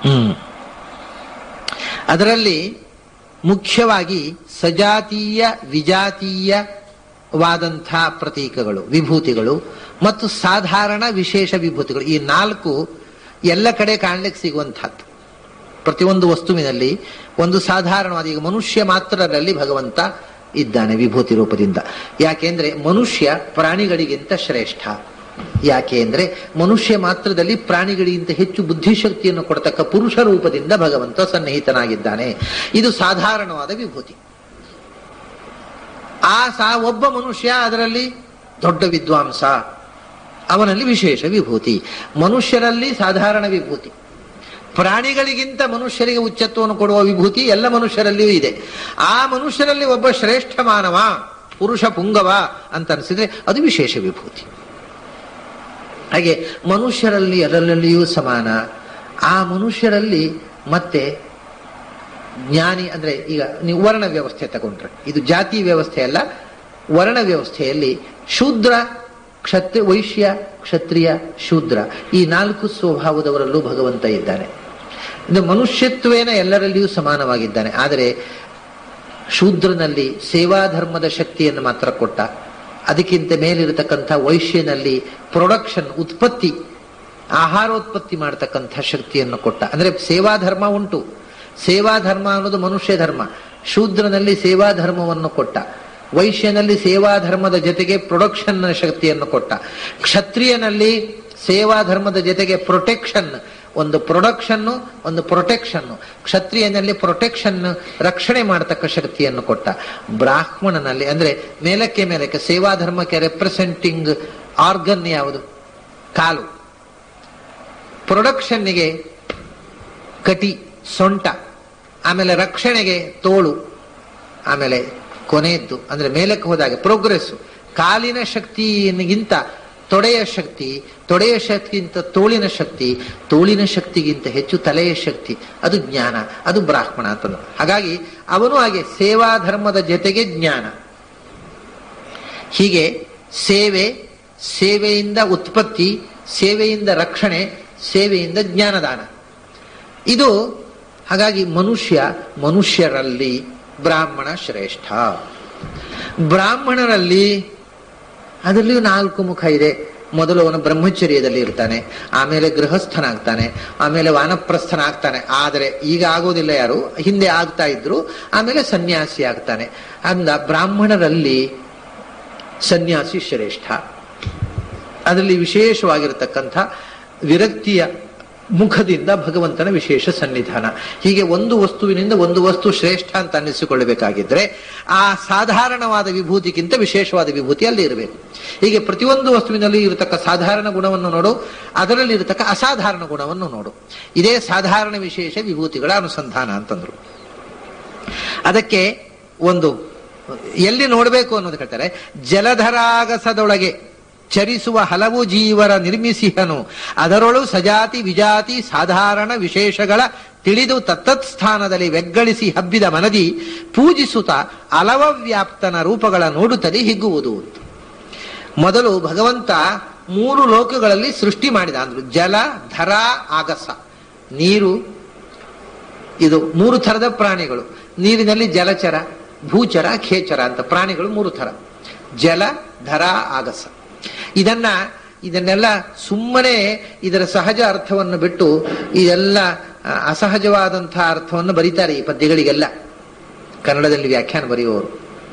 ಹ್ಮ್ ಅದರಲ್ಲಿ ಮುಖ್ಯವಾಗಿ ಸಜಾತೀಯ ವಿಜಾತೀಯವಾದಂಥ ಪ್ರತೀಕಗಳು ವಿಭೂತಿಗಳು ಮತ್ತು ಸಾಧಾರಣ ವಿಶೇಷ ವಿಭೂತಿಗಳು ಈ ನಾಲ್ಕು ಎಲ್ಲ ಕಡೆ ಕಾಣ್ಲಿಕ್ಕೆ ಸಿಗುವಂತಹದ್ದು ಪ್ರತಿಯೊಂದು ವಸ್ತುವಿನಲ್ಲಿ ಒಂದು ಸಾಧಾರಣವಾದ ಈಗ ಮನುಷ್ಯ ಮಾತ್ರರಲ್ಲಿ ಭಗವಂತ ಇದ್ದಾನೆ ವಿಭೂತಿ ರೂಪದಿಂದ ಯಾಕೆಂದ್ರೆ ಮನುಷ್ಯ ಪ್ರಾಣಿಗಳಿಗಿಂತ ಶ್ರೇಷ್ಠ ಯಾಕೆ ಅಂದ್ರೆ ಮನುಷ್ಯ ಮಾತ್ರದಲ್ಲಿ ಪ್ರಾಣಿಗಳಿಗಿಂತ ಹೆಚ್ಚು ಬುದ್ಧಿಶಕ್ತಿಯನ್ನು ಕೊಡತಕ್ಕ ಪುರುಷ ರೂಪದಿಂದ ಭಗವಂತ ಸನ್ನಿಹಿತನಾಗಿದ್ದಾನೆ ಇದು ಸಾಧಾರಣವಾದ ವಿಭೂತಿ ಆ ಸಾ ಒಬ್ಬ ಮನುಷ್ಯ ಅದರಲ್ಲಿ ದೊಡ್ಡ ವಿದ್ವಾಂಸ ಅವನಲ್ಲಿ ವಿಶೇಷ ವಿಭೂತಿ ಮನುಷ್ಯರಲ್ಲಿ ಸಾಧಾರಣ ವಿಭೂತಿ ಪ್ರಾಣಿಗಳಿಗಿಂತ ಮನುಷ್ಯರಿಗೆ ಉಚ್ಚತ್ವವನ್ನು ಕೊಡುವ ವಿಭೂತಿ ಎಲ್ಲ ಮನುಷ್ಯರಲ್ಲಿಯೂ ಇದೆ ಆ ಮನುಷ್ಯರಲ್ಲಿ ಒಬ್ಬ ಶ್ರೇಷ್ಠ ಮಾನವ ಪುರುಷ ಪುಂಗವ ಅಂತ ಅನಿಸಿದ್ರೆ ಅದು ವಿಶೇಷ ವಿಭೂತಿ ಹಾಗೆ ಮನುಷ್ಯರಲ್ಲಿ ಎಲ್ಲರಲ್ಲಿಯೂ ಸಮಾನ ಆ ಮನುಷ್ಯರಲ್ಲಿ ಮತ್ತೆ ಜ್ಞಾನಿ ಅಂದ್ರೆ ಈಗ ನೀವು ವರ್ಣ ವ್ಯವಸ್ಥೆ ತಗೊಂಡ್ರೆ ಇದು ಜಾತಿ ವ್ಯವಸ್ಥೆ ಅಲ್ಲ ವರ್ಣ ವ್ಯವಸ್ಥೆಯಲ್ಲಿ ಶೂದ್ರ ಕ್ಷತ್ರಿ ವೈಶ್ಯ ಕ್ಷತ್ರಿಯ ಶೂದ್ರ ಈ ನಾಲ್ಕು ಸ್ವಭಾವದವರಲ್ಲೂ ಭಗವಂತ ಇದ್ದಾನೆ ಇದು ಮನುಷ್ಯತ್ವೇನ ಎಲ್ಲರಲ್ಲಿಯೂ ಸಮಾನವಾಗಿದ್ದಾನೆ ಆದರೆ ಶೂದ್ರನಲ್ಲಿ ಸೇವಾ ಧರ್ಮದ ಶಕ್ತಿಯನ್ನು ಮಾತ್ರ ಕೊಟ್ಟ ಅದಕ್ಕಿಂತ ಮೇಲಿರತಕ್ಕಂಥ ವೈಶ್ಯನಲ್ಲಿ ಪ್ರೊಡಕ್ಷನ್ ಉತ್ಪತ್ತಿ ಆಹಾರೋತ್ಪತ್ತಿ ಮಾಡತಕ್ಕಂಥ ಶಕ್ತಿಯನ್ನು ಕೊಟ್ಟ ಅಂದ್ರೆ ಸೇವಾ ಧರ್ಮ ಉಂಟು ಸೇವಾ ಧರ್ಮ ಅನ್ನೋದು ಮನುಷ್ಯ ಧರ್ಮ ಶೂದ್ರನಲ್ಲಿ ಸೇವಾ ಧರ್ಮವನ್ನು ಕೊಟ್ಟ ವೈಶ್ಯನಲ್ಲಿ ಸೇವಾ ಧರ್ಮದ ಜೊತೆಗೆ ಪ್ರೊಡಕ್ಷನ್ ಶಕ್ತಿಯನ್ನು ಕೊಟ್ಟ ಕ್ಷತ್ರಿಯನಲ್ಲಿ ಸೇವಾ ಧರ್ಮದ ಜೊತೆಗೆ ಪ್ರೊಟೆಕ್ಷನ್ ಒಂದು ಪ್ರೊಡಕ್ಷನ್ ಒಂದು ಪ್ರೊಟೆಕ್ಷನ್ ಕ್ಷತ್ರಿಯನಲ್ಲಿ ಪ್ರೊಟೆಕ್ಷನ್ ರಕ್ಷಣೆ ಮಾಡತಕ್ಕ ಶಕ್ತಿಯನ್ನು ಕೊಟ್ಟ ಬ್ರಾಹ್ಮಣನಲ್ಲಿ ಅಂದ್ರೆ ಮೇಲಕ್ಕೆ ಮೇಲಕ್ಕೆ ಸೇವಾ ಧರ್ಮಕ್ಕೆ ರೆಪ್ರೆಸೆಂಟಿಂಗ್ ಆರ್ಗನ್ ಯಾವುದು ಕಾಲು ಪ್ರೊಡಕ್ಷನ್ನಿಗೆ ಕಟಿ ಸೊಂಟ ಆಮೇಲೆ ರಕ್ಷಣೆಗೆ ತೋಳು ಆಮೇಲೆ ಕೊನೆಯದ್ದು ಅಂದ್ರೆ ಮೇಲಕ್ಕೆ ಹೋದಾಗ ಪ್ರೋಗ್ರೆಸ್ ಕಾಲಿನ ಶಕ್ತಿಗಿಂತ ತೊಡೆಯ ಶಕ್ತಿ ತೊಡೆಯ ಶಕ್ತಿಗಿಂತ ತೋಳಿನ ಶಕ್ತಿ ತೋಳಿನ ಶಕ್ತಿಗಿಂತ ಹೆಚ್ಚು ತಲೆಯ ಶಕ್ತಿ ಅದು ಜ್ಞಾನ ಅದು ಬ್ರಾಹ್ಮಣ ಅಂತಂದು ಹಾಗಾಗಿ ಅವನು ಹಾಗೆ ಸೇವಾ ಧರ್ಮದ ಜೊತೆಗೆ ಜ್ಞಾನ ಹೀಗೆ ಸೇವೆ ಸೇವೆಯಿಂದ ಉತ್ಪತ್ತಿ ಸೇವೆಯಿಂದ ರಕ್ಷಣೆ ಸೇವೆಯಿಂದ ಜ್ಞಾನದಾನ ಇದು ಹಾಗಾಗಿ ಮನುಷ್ಯ ಮನುಷ್ಯರಲ್ಲಿ ಬ್ರಾಹ್ಮಣ ಶ್ರೇಷ್ಠ ಬ್ರಾಹ್ಮಣರಲ್ಲಿ ಅದರಲ್ಲಿಯೂ ನಾಲ್ಕು ಮುಖ ಇದೆ ಮೊದಲು ಅವನು ಬ್ರಹ್ಮಚರ್ಯದಲ್ಲಿ ಇರ್ತಾನೆ ಆಮೇಲೆ ಗೃಹಸ್ಥನಾಗ್ತಾನೆ ಆಮೇಲೆ ವಾನಪ್ರಸ್ಥನಾಗ್ತಾನೆ ಆದರೆ ಈಗ ಆಗೋದಿಲ್ಲ ಯಾರು ಹಿಂದೆ ಆಗ್ತಾ ಇದ್ರು ಆಮೇಲೆ ಸನ್ಯಾಸಿ ಆಗ್ತಾನೆ ಅಂದ ಬ್ರಾಹ್ಮಣರಲ್ಲಿ ಸನ್ಯಾಸಿ ಶ್ರೇಷ್ಠ ಅದರಲ್ಲಿ ವಿಶೇಷವಾಗಿರತಕ್ಕಂಥ ವಿರಕ್ತಿಯ ಮುಖದಿಂದ ಭಗವಂತನ ವಿಶೇಷ ಸನ್ನಿಧಾನ ಹೀಗೆ ಒಂದು ವಸ್ತುವಿನಿಂದ ಒಂದು ವಸ್ತು ಶ್ರೇಷ್ಠ ಅಂತ ಅನ್ನಿಸಿಕೊಳ್ಳಬೇಕಾಗಿದ್ರೆ ಆ ಸಾಧಾರಣವಾದ ವಿಭೂತಿಗಿಂತ ವಿಶೇಷವಾದ ವಿಭೂತಿ ಅಲ್ಲಿ ಇರಬೇಕು ಹೀಗೆ ಪ್ರತಿಯೊಂದು ವಸ್ತುವಿನಲ್ಲಿ ಇರತಕ್ಕ ಸಾಧಾರಣ ಗುಣವನ್ನು ನೋಡು ಅದರಲ್ಲಿ ಇರತಕ್ಕ ಅಸಾಧಾರಣ ಗುಣವನ್ನು ನೋಡು ಇದೇ ಸಾಧಾರಣ ವಿಶೇಷ ವಿಭೂತಿಗಳ ಅನುಸಂಧಾನ ಅಂತಂದ್ರು ಅದಕ್ಕೆ ಒಂದು ಎಲ್ಲಿ ನೋಡಬೇಕು ಅನ್ನೋದು ಹೇಳ್ತಾರೆ ಜಲಧರಾಗಸದೊಳಗೆ ಚರಿಸುವ ಹಲವು ಜೀವರ ನಿರ್ಮಿಸಿಹನು ಅದರೊಳು ಸಜಾತಿ ವಿಜಾತಿ ಸಾಧಾರಣ ವಿಶೇಷಗಳ ತಿಳಿದು ತತ್ತತ್ ಸ್ಥಾನದಲ್ಲಿ வெಗ್ಗಳಿಸಿ ಹಬ್ಬಿದ ಮನದಿ ಪೂಜಿಸುತ್ತ ಅಲವವ್ಯಾಪ್ತನ ರೂಪಗಳ ನೋಡುತ್ತದೆ ಹಿಗ್ಗುವುದು ಮೊದಲು ಭಗವಂತ ಮೂರು ಲೋಕಗಳಲ್ಲಿ ಸೃಷ್ಟಿ ಮಾಡಿದ ಅಂದ್ರು ಜಲ ಧರ ಆಗಸ ನೀರು ಇದು ಮೂರು ಥರದ ಪ್ರಾಣಿಗಳು ನೀರಿನಲ್ಲಿ ಜಲಚರ ಭೂಚರ ಖೇಚರ ಅಂತ ಪ್ರಾಣಿಗಳು ಮೂರು ಥರ ಜಲ ಧರ ಆಗಸ ಇದನ್ನ ಇದನ್ನೆಲ್ಲ ಸುಮ್ಮನೆ ಇದರ ಸಹಜ ಅರ್ಥವನ್ನು ಬಿಟ್ಟು ಇದೆಲ್ಲ ಆ, ಅಸಹಜವಾದಂತಹ ಅರ್ಥವನ್ನು ಬರೀತಾರೆ ಈ ಪದ್ಯಗಳಿಗೆಲ್ಲ ಕನ್ನಡದಲ್ಲಿ ವ್ಯಾಖ್ಯಾನ ಬರೆಯುವವರು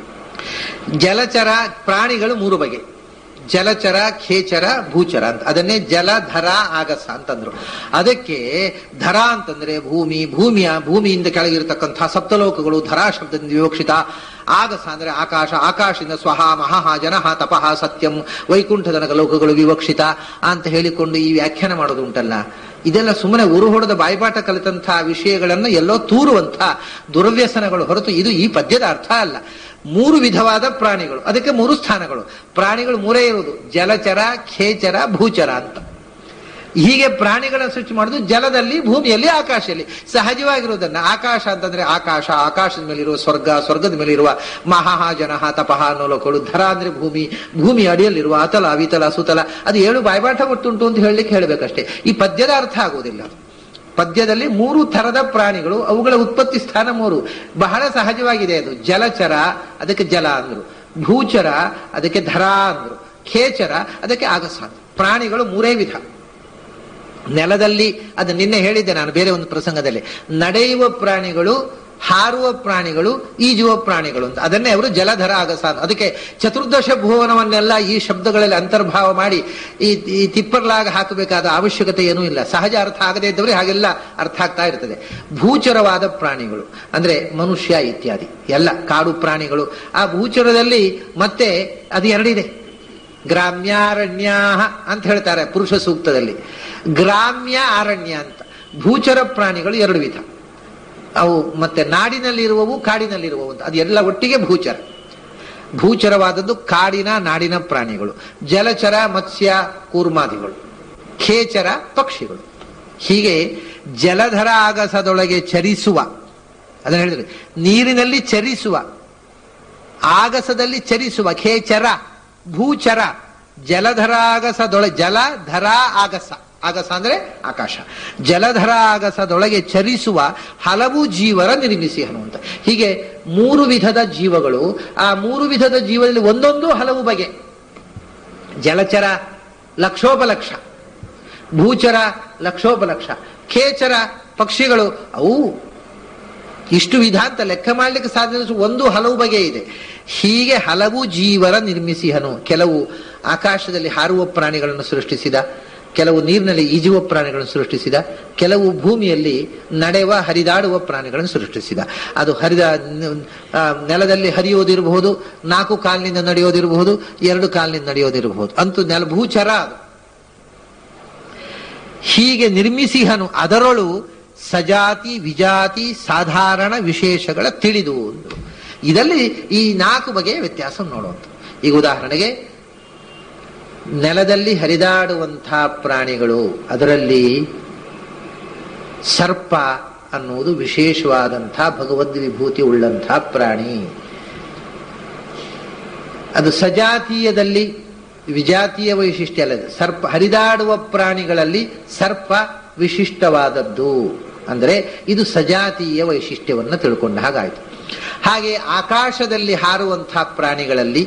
ಜಲಚರ ಪ್ರಾಣಿಗಳು ಮೂರು ಬಗೆ ಜಲಚರ ಖೇಚರ ಭೂಚರ ಅಂತ ಅದನ್ನೇ ಜಲ ಧರ ಆಗಸ ಅಂತಂದ್ರು ಅದಕ್ಕೆ ಧರ ಅಂತಂದ್ರೆ ಭೂಮಿ ಭೂಮಿಯ ಭೂಮಿಯಿಂದ ಕೆಳಗಿರತಕ್ಕಂತಹ ಸಪ್ತಲೋಕಗಳು ಧರಾ ಶಬ್ದದಿಂದ ವಿವಕ್ಷಿತ ಆಗಸ ಅಂದ್ರೆ ಆಕಾಶ ಆಕಾಶದಿಂದ ಸ್ವಹ ಮಹಃ ಜನಃ ತಪಃ ಸತ್ಯಂ ವೈಕುಂಠದನಗ ಲೋಕಗಳು ವಿವಕ್ಷಿತ ಅಂತ ಹೇಳಿಕೊಂಡು ಈ ವ್ಯಾಖ್ಯಾನ ಮಾಡೋದು ಉಂಟಲ್ಲ ಇದೆಲ್ಲ ಸುಮ್ಮನೆ ಉರು ಹೊಡೆದ ಬಾಯ್ಪಾಠ ಕಲಿತಂತಹ ವಿಷಯಗಳನ್ನು ಎಲ್ಲೋ ತೂರುವಂಥ ದುರ್ವ್ಯಸನಗಳು ಹೊರತು ಇದು ಈ ಪದ್ಯದ ಅರ್ಥ ಅಲ್ಲ ಮೂರು ವಿಧವಾದ ಪ್ರಾಣಿಗಳು ಅದಕ್ಕೆ ಮೂರು ಸ್ಥಾನಗಳು ಪ್ರಾಣಿಗಳು ಮೂರೇ ಇರುವುದು ಜಲಚರ ಖೇಚರ ಭೂಚರ ಅಂತ ಹೀಗೆ ಪ್ರಾಣಿಗಳನ್ನು ಸೃಷ್ಟಿ ಮಾಡುದು ಜಲದಲ್ಲಿ ಭೂಮಿಯಲ್ಲಿ ಆಕಾಶದಲ್ಲಿ ಸಹಜವಾಗಿರುವುದನ್ನ ಆಕಾಶ ಅಂತಂದ್ರೆ ಆಕಾಶ ಆಕಾಶದ ಮೇಲಿರುವ ಸ್ವರ್ಗ ಸ್ವರ್ಗದ ಮೇಲಿರುವ ಮಹಾ ಜನಃ ತಪಃ ಅನ್ನೋ ಲೋಕಗಳು ಧರ ಅಂದ್ರೆ ಭೂಮಿ ಭೂಮಿ ಅಡಿಯಲ್ಲಿರುವ ಅತಲ ವಿತಲ ಸುತಲ ಅದು ಏಳು ಬಾಯ್ಪಾಠ ಗೊತ್ತುಂಟು ಅಂತ ಹೇಳಲಿಕ್ಕೆ ಹೇಳ್ಬೇಕಷ್ಟೇ ಈ ಪದ್ಯದ ಅರ್ಥ ಆಗುವುದಿಲ್ಲ ಪದ್ಯದಲ್ಲಿ ಮೂರು ಥರದ ಪ್ರಾಣಿಗಳು ಅವುಗಳ ಉತ್ಪತ್ತಿ ಸ್ಥಾನ ಮೂರು ಬಹಳ ಸಹಜವಾಗಿದೆ ಅದು ಜಲಚರ ಅದಕ್ಕೆ ಜಲ ಅಂದ್ರು ಭೂಚರ ಅದಕ್ಕೆ ಧರ ಅಂದ್ರು ಖೇಚರ ಅದಕ್ಕೆ ಆಗಸ ಅಂದ್ರು ಪ್ರಾಣಿಗಳು ಮೂರೇ ವಿಧ ನೆಲದಲ್ಲಿ ಅದು ನಿನ್ನೆ ಹೇಳಿದ್ದೆ ನಾನು ಬೇರೆ ಒಂದು ಪ್ರಸಂಗದಲ್ಲಿ ನಡೆಯುವ ಪ್ರಾಣಿಗಳು ಹಾರುವ ಪ್ರಾಣಿಗಳು ಈಜುವ ಪ್ರಾಣಿಗಳು ಅಂತ ಅದನ್ನೇ ಅವರು ಜಲಧರ ಆಗಸ ಅದಕ್ಕೆ ಚತುರ್ದಶ ಭುವನವನ್ನೆಲ್ಲ ಈ ಶಬ್ದಗಳಲ್ಲಿ ಅಂತರ್ಭಾವ ಮಾಡಿ ಈ ಈ ತಿಪ್ಪರ್ಲಾಗ ಹಾಕಬೇಕಾದ ಅವಶ್ಯಕತೆ ಏನೂ ಇಲ್ಲ ಸಹಜ ಅರ್ಥ ಆಗದೇ ಇದ್ದವರಿಗೆ ಹಾಗೆಲ್ಲ ಅರ್ಥ ಆಗ್ತಾ ಇರ್ತದೆ ಭೂಚರವಾದ ಪ್ರಾಣಿಗಳು ಅಂದ್ರೆ ಮನುಷ್ಯ ಇತ್ಯಾದಿ ಎಲ್ಲ ಕಾಡು ಪ್ರಾಣಿಗಳು ಆ ಭೂಚರದಲ್ಲಿ ಮತ್ತೆ ಅದು ಎರಡಿದೆ ಗ್ರಾಮ್ಯಾರಣ್ಯ ಅಂತ ಹೇಳ್ತಾರೆ ಪುರುಷ ಸೂಕ್ತದಲ್ಲಿ ಗ್ರಾಮ್ಯ ಅರಣ್ಯ ಅಂತ ಭೂಚರ ಪ್ರಾಣಿಗಳು ಎರಡು ವಿಧ ಅವು ಮತ್ತೆ ನಾಡಿನಲ್ಲಿರುವವು ಕಾಡಿನಲ್ಲಿರುವವು ಅಂತ ಅದು ಎಲ್ಲ ಒಟ್ಟಿಗೆ ಭೂಚರ ಭೂಚರವಾದದ್ದು ಕಾಡಿನ ನಾಡಿನ ಪ್ರಾಣಿಗಳು ಜಲಚರ ಮತ್ಸ್ಯ ಕೂರ್ಮಾದಿಗಳು ಖೇಚರ ಪಕ್ಷಿಗಳು ಹೀಗೆ ಜಲಧರ ಆಗಸದೊಳಗೆ ಚರಿಸುವ ಅದನ್ನ ಹೇಳಿದ್ರೆ ನೀರಿನಲ್ಲಿ ಚರಿಸುವ ಆಗಸದಲ್ಲಿ ಚರಿಸುವ ಖೇಚರ ಭೂಚರ ಜಲಧರಾಗಸದೊಳ ಜಲಧರ ಆಗಸ ಆಗಸ ಅಂದ್ರೆ ಆಕಾಶ ಜಲಧರ ಆಗಸದೊಳಗೆ ಚರಿಸುವ ಹಲವು ಜೀವರ ನಿರ್ಮಿಸಿ ಹನುಮಂತ ಹೀಗೆ ಮೂರು ವಿಧದ ಜೀವಗಳು ಆ ಮೂರು ವಿಧದ ಜೀವದಲ್ಲಿ ಒಂದೊಂದು ಹಲವು ಬಗೆ ಜಲಚರ ಲಕ್ಷೋಪಲಕ್ಷ ಭೂಚರ ಲಕ್ಷೋಪಲಕ್ಷ ಖೇಚರ ಪಕ್ಷಿಗಳು ಅವು ಇಷ್ಟು ವಿಧ ಅಂತ ಲೆಕ್ಕ ಮಾಡ್ಲಿಕ್ಕೆ ಸಾಧ್ಯ ಒಂದು ಹಲವು ಬಗೆ ಇದೆ ಹೀಗೆ ಹಲವು ಜೀವರ ನಿರ್ಮಿಸಿಹನು ಕೆಲವು ಆಕಾಶದಲ್ಲಿ ಹಾರುವ ಪ್ರಾಣಿಗಳನ್ನು ಸೃಷ್ಟಿಸಿದ ಕೆಲವು ನೀರಿನಲ್ಲಿ ಈಜುವ ಪ್ರಾಣಿಗಳನ್ನು ಸೃಷ್ಟಿಸಿದ ಕೆಲವು ಭೂಮಿಯಲ್ಲಿ ನಡೆವ ಹರಿದಾಡುವ ಪ್ರಾಣಿಗಳನ್ನು ಸೃಷ್ಟಿಸಿದ ಅದು ಹರಿದ ಆ, ನೆಲದಲ್ಲಿ ಹರಿಯೋದಿರಬಹುದು ನಾಲ್ಕು ಕಾಲಿನಿಂದ ನಡೆಯೋದಿರಬಹುದು ಎರಡು ಕಾಲಿನಿಂದ ನಡೆಯೋದಿರಬಹುದು ಅಂತೂ ನೆಲ ಭೂಚರ ಅದು ಹೀಗೆ ನಿರ್ಮಿಸಿಹನು ಅದರೊಳು ಸಜಾತಿ ವಿಜಾತಿ ಸಾಧಾರಣ ವಿಶೇಷಗಳ ತಿಳಿದು ಅಂದ್ರು. ಇದರಲ್ಲಿ ಈ ನಾಲ್ಕು ಬಗೆಯ ವ್ಯತ್ಯಾಸ ನೋಡುವಂತ ಈಗ ಉದಾಹರಣೆಗೆ ನೆಲದಲ್ಲಿ ಹರಿದಾಡುವಂತಹ ಪ್ರಾಣಿಗಳು ಅದರಲ್ಲಿ ಸರ್ಪ ಅನ್ನುವುದು ವಿಶೇಷವಾದಂತಹ ಭಗವದ್ ವಿಭೂತಿ ಉಳ್ಳಂತಹ ಪ್ರಾಣಿ ಅದು ಸಜಾತೀಯದಲ್ಲಿ ವಿಜಾತೀಯ ವೈಶಿಷ್ಟ್ಯ ಅಲ್ಲ ಇದು. ಸರ್ಪ ಹರಿದಾಡುವ ಪ್ರಾಣಿಗಳಲ್ಲಿ ಸರ್ಪ ವಿಶಿಷ್ಟವಾದದ್ದು ಅಂದರೆ ಇದು ಸಜಾತೀಯ ವೈಶಿಷ್ಟ್ಯವನ್ನು ತಿಳ್ಕೊಂಡ ಹಾಗಾಯಿತು ಹಾಗೆ ಆಕಾಶದಲ್ಲಿ ಹಾರುವಂತಹ ಪ್ರಾಣಿಗಳಲ್ಲಿ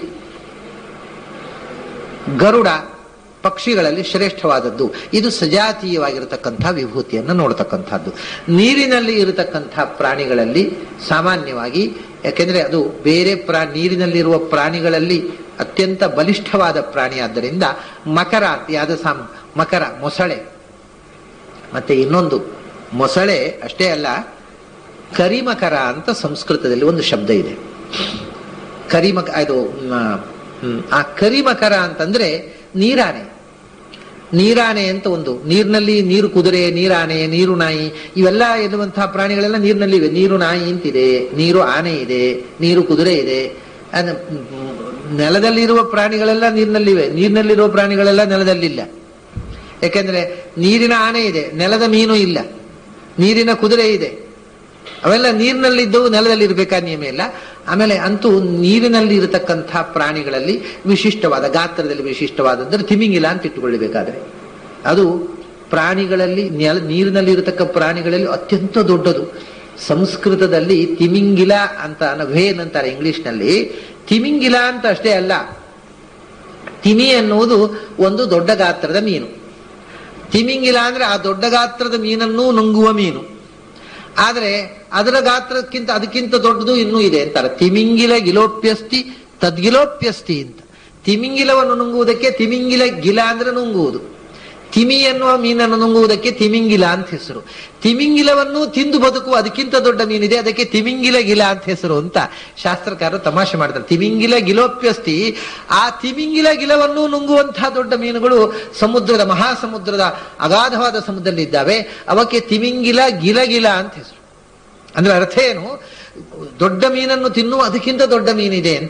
ಗರುಡ ಪಕ್ಷಿಗಳಲ್ಲಿ ಶ್ರೇಷ್ಠವಾದದ್ದು ಇದು ಸಜಾತೀಯವಾಗಿರತಕ್ಕಂಥ ವಿಭೂತಿಯನ್ನು ನೋಡತಕ್ಕಂಥದ್ದು ನೀರಿನಲ್ಲಿ ಇರತಕ್ಕಂಥ ಪ್ರಾಣಿಗಳಲ್ಲಿ ಸಾಮಾನ್ಯವಾಗಿ ಯಾಕೆಂದ್ರೆ ಅದು ಬೇರೆ ಪ್ರಾ ನೀರಿನಲ್ಲಿರುವ ಪ್ರಾಣಿಗಳಲ್ಲಿ ಅತ್ಯಂತ ಬಲಿಷ್ಠವಾದ ಪ್ರಾಣಿ ಆದ್ದರಿಂದ ಮಕರ ಯಾದ ಸಾಮ್ ಮಕರ ಮೊಸಳೆ ಮತ್ತೆ ಇನ್ನೊಂದು ಮೊಸಳೆ ಅಷ್ಟೇ ಅಲ್ಲ ಕರಿಮಕರ ಅಂತ ಸಂಸ್ಕೃತದಲ್ಲಿ ಒಂದು ಶಬ್ದ ಇದೆ ಕರಿಮಕ ಅದು ಮ್, ಹ್ಮ್, ಆ ಕರಿಮಕರ ಅಂತಂದ್ರೆ ನೀರಾನೆ ನೀರಾನೆ ಅಂತ ಒಂದು ನೀರಿನಲ್ಲಿ ನೀರು ಕುದುರೆ ನೀರಾನೆ ನೀರು ನಾಯಿ ಇವೆಲ್ಲ ಇರುವಂತಹ ಪ್ರಾಣಿಗಳೆಲ್ಲ ನೀರಿನಲ್ಲಿವೆ ನೀರು ನಾಯಿ ಅಂತಿದೆ ನೀರು ಆನೆ ಇದೆ ನೀರು ಕುದುರೆ ಇದೆ ಅದು, ಮ್, ನೆಲದಲ್ಲಿರುವ ಪ್ರಾಣಿಗಳೆಲ್ಲ ನೀರಿನಲ್ಲಿವೆ ನೀರಿನಲ್ಲಿರುವ ಪ್ರಾಣಿಗಳೆಲ್ಲ ನೆಲದಲ್ಲಿಲ್ಲ ಯಾಕೆಂದ್ರೆ ನೀರಿನ ಆನೆ ಇದೆ ನೆಲದ ಮೀನು ಇಲ್ಲ ನೀರಿನ ಕುದುರೆ ಇದೆ ಅವೆಲ್ಲ ನೀರಿನಲ್ಲಿದ್ದವು ನೆಲದಲ್ಲಿ ಇರಬೇಕಾ ನಿಯಮ ಇಲ್ಲ ಆಮೇಲೆ ಅಂತೂ ನೀರಿನಲ್ಲಿ ಇರತಕ್ಕಂಥ ಪ್ರಾಣಿಗಳಲ್ಲಿ ವಿಶಿಷ್ಟವಾದ ಗಾತ್ರದಲ್ಲಿ ವಿಶಿಷ್ಟವಾದಂದ್ರೆ ತಿಮಿಂಗಿಲ ಅಂತ ಇಟ್ಟುಕೊಳ್ಳಬೇಕಾದ್ರೆ ಅದು ಪ್ರಾಣಿಗಳಲ್ಲಿ ನೆಲ ನೀರಿನಲ್ಲಿ ಇರತಕ್ಕ ಪ್ರಾಣಿಗಳಲ್ಲಿ ಅತ್ಯಂತ ದೊಡ್ಡದು ಸಂಸ್ಕೃತದಲ್ಲಿ ತಿಮಿಂಗಿಲ ಅಂತ ವೇನ್ ಅಂತಾರೆ ಇಂಗ್ಲಿಷ್ನಲ್ಲಿ ತಿಮಿಂಗಿಲ ಅಂತ ಅಷ್ಟೇ ಅಲ್ಲ ತಿಮಿ ಎನ್ನುವುದು ಒಂದು ದೊಡ್ಡ ಗಾತ್ರದ ಮೀನು ತಿಮಿಂಗಿಲ ಅಂದ್ರೆ ಆ ದೊಡ್ಡ ಗಾತ್ರದ ಮೀನನ್ನು ನುಂಗುವ ಮೀನು ಆದ್ರೆ ಅದರ ಗಾತ್ರಕ್ಕಿಂತ ಅದಕ್ಕಿಂತ ದೊಡ್ಡದು ಇನ್ನೂ ಇದೆ ಅಂತಾರೆ ತಿಮಿಂಗಿಲ ಗಿಲೋಪ್ಯಸ್ತಿ ತದ್ಗಿಲೋಪ್ಯಸ್ತಿ ಅಂತ ತಿಮಿಂಗಿಲವನ್ನು ನುಂಗುವುದಕ್ಕೆ ತಿಮಿಂಗಿಲ ಗಿಲ ಅಂದ್ರೆ ನುಂಗುವುದು ತಿಮಿ ಎನ್ನುವ ಮೀನನ್ನು ನುಂಗುವುದಕ್ಕೆ ತಿಮಿಂಗಿಲ ಅಂತ ಹೆಸರು ತಿಮಿಂಗಿಲವನ್ನು ತಿಂದು ಬದುಕುವ ಅದಕ್ಕಿಂತ ದೊಡ್ಡ ಮೀನಿದೆ ಅದಕ್ಕೆ ತಿಮಿಂಗಿಲ ಗಿಲ ಅಂತ ಹೆಸರು ಅಂತ ಶಾಸ್ತ್ರಕಾರರು ತಮಾಷೆ ಮಾಡ್ತಾರೆ ತಿಮಿಂಗಿಲ ಗಿಲೋಪ್ಯಸ್ತಿ ಆ ತಿಮಿಂಗಿಲ ಗಿಲವನ್ನು ನುಂಗುವಂತಹ ದೊಡ್ಡ ಮೀನುಗಳು ಸಮುದ್ರದ ಮಹಾಸಮುದ್ರದ ಅಗಾಧವಾದ ಸಮುದ್ರದಲ್ಲಿ ಇದ್ದಾವೆ ಅವಕ್ಕೆ ತಿಮಿಂಗಿಲ ಗಿಲಗಿಲ ಅಂತ ಹೆಸರು ಅಂದ್ರೆ ಅರ್ಥ ಏನು ದೊಡ್ಡ ಮೀನನ್ನು ತಿನ್ನುವ ಅದಕ್ಕಿಂತ ದೊಡ್ಡ ಮೀನಿದೆ ಅಂತ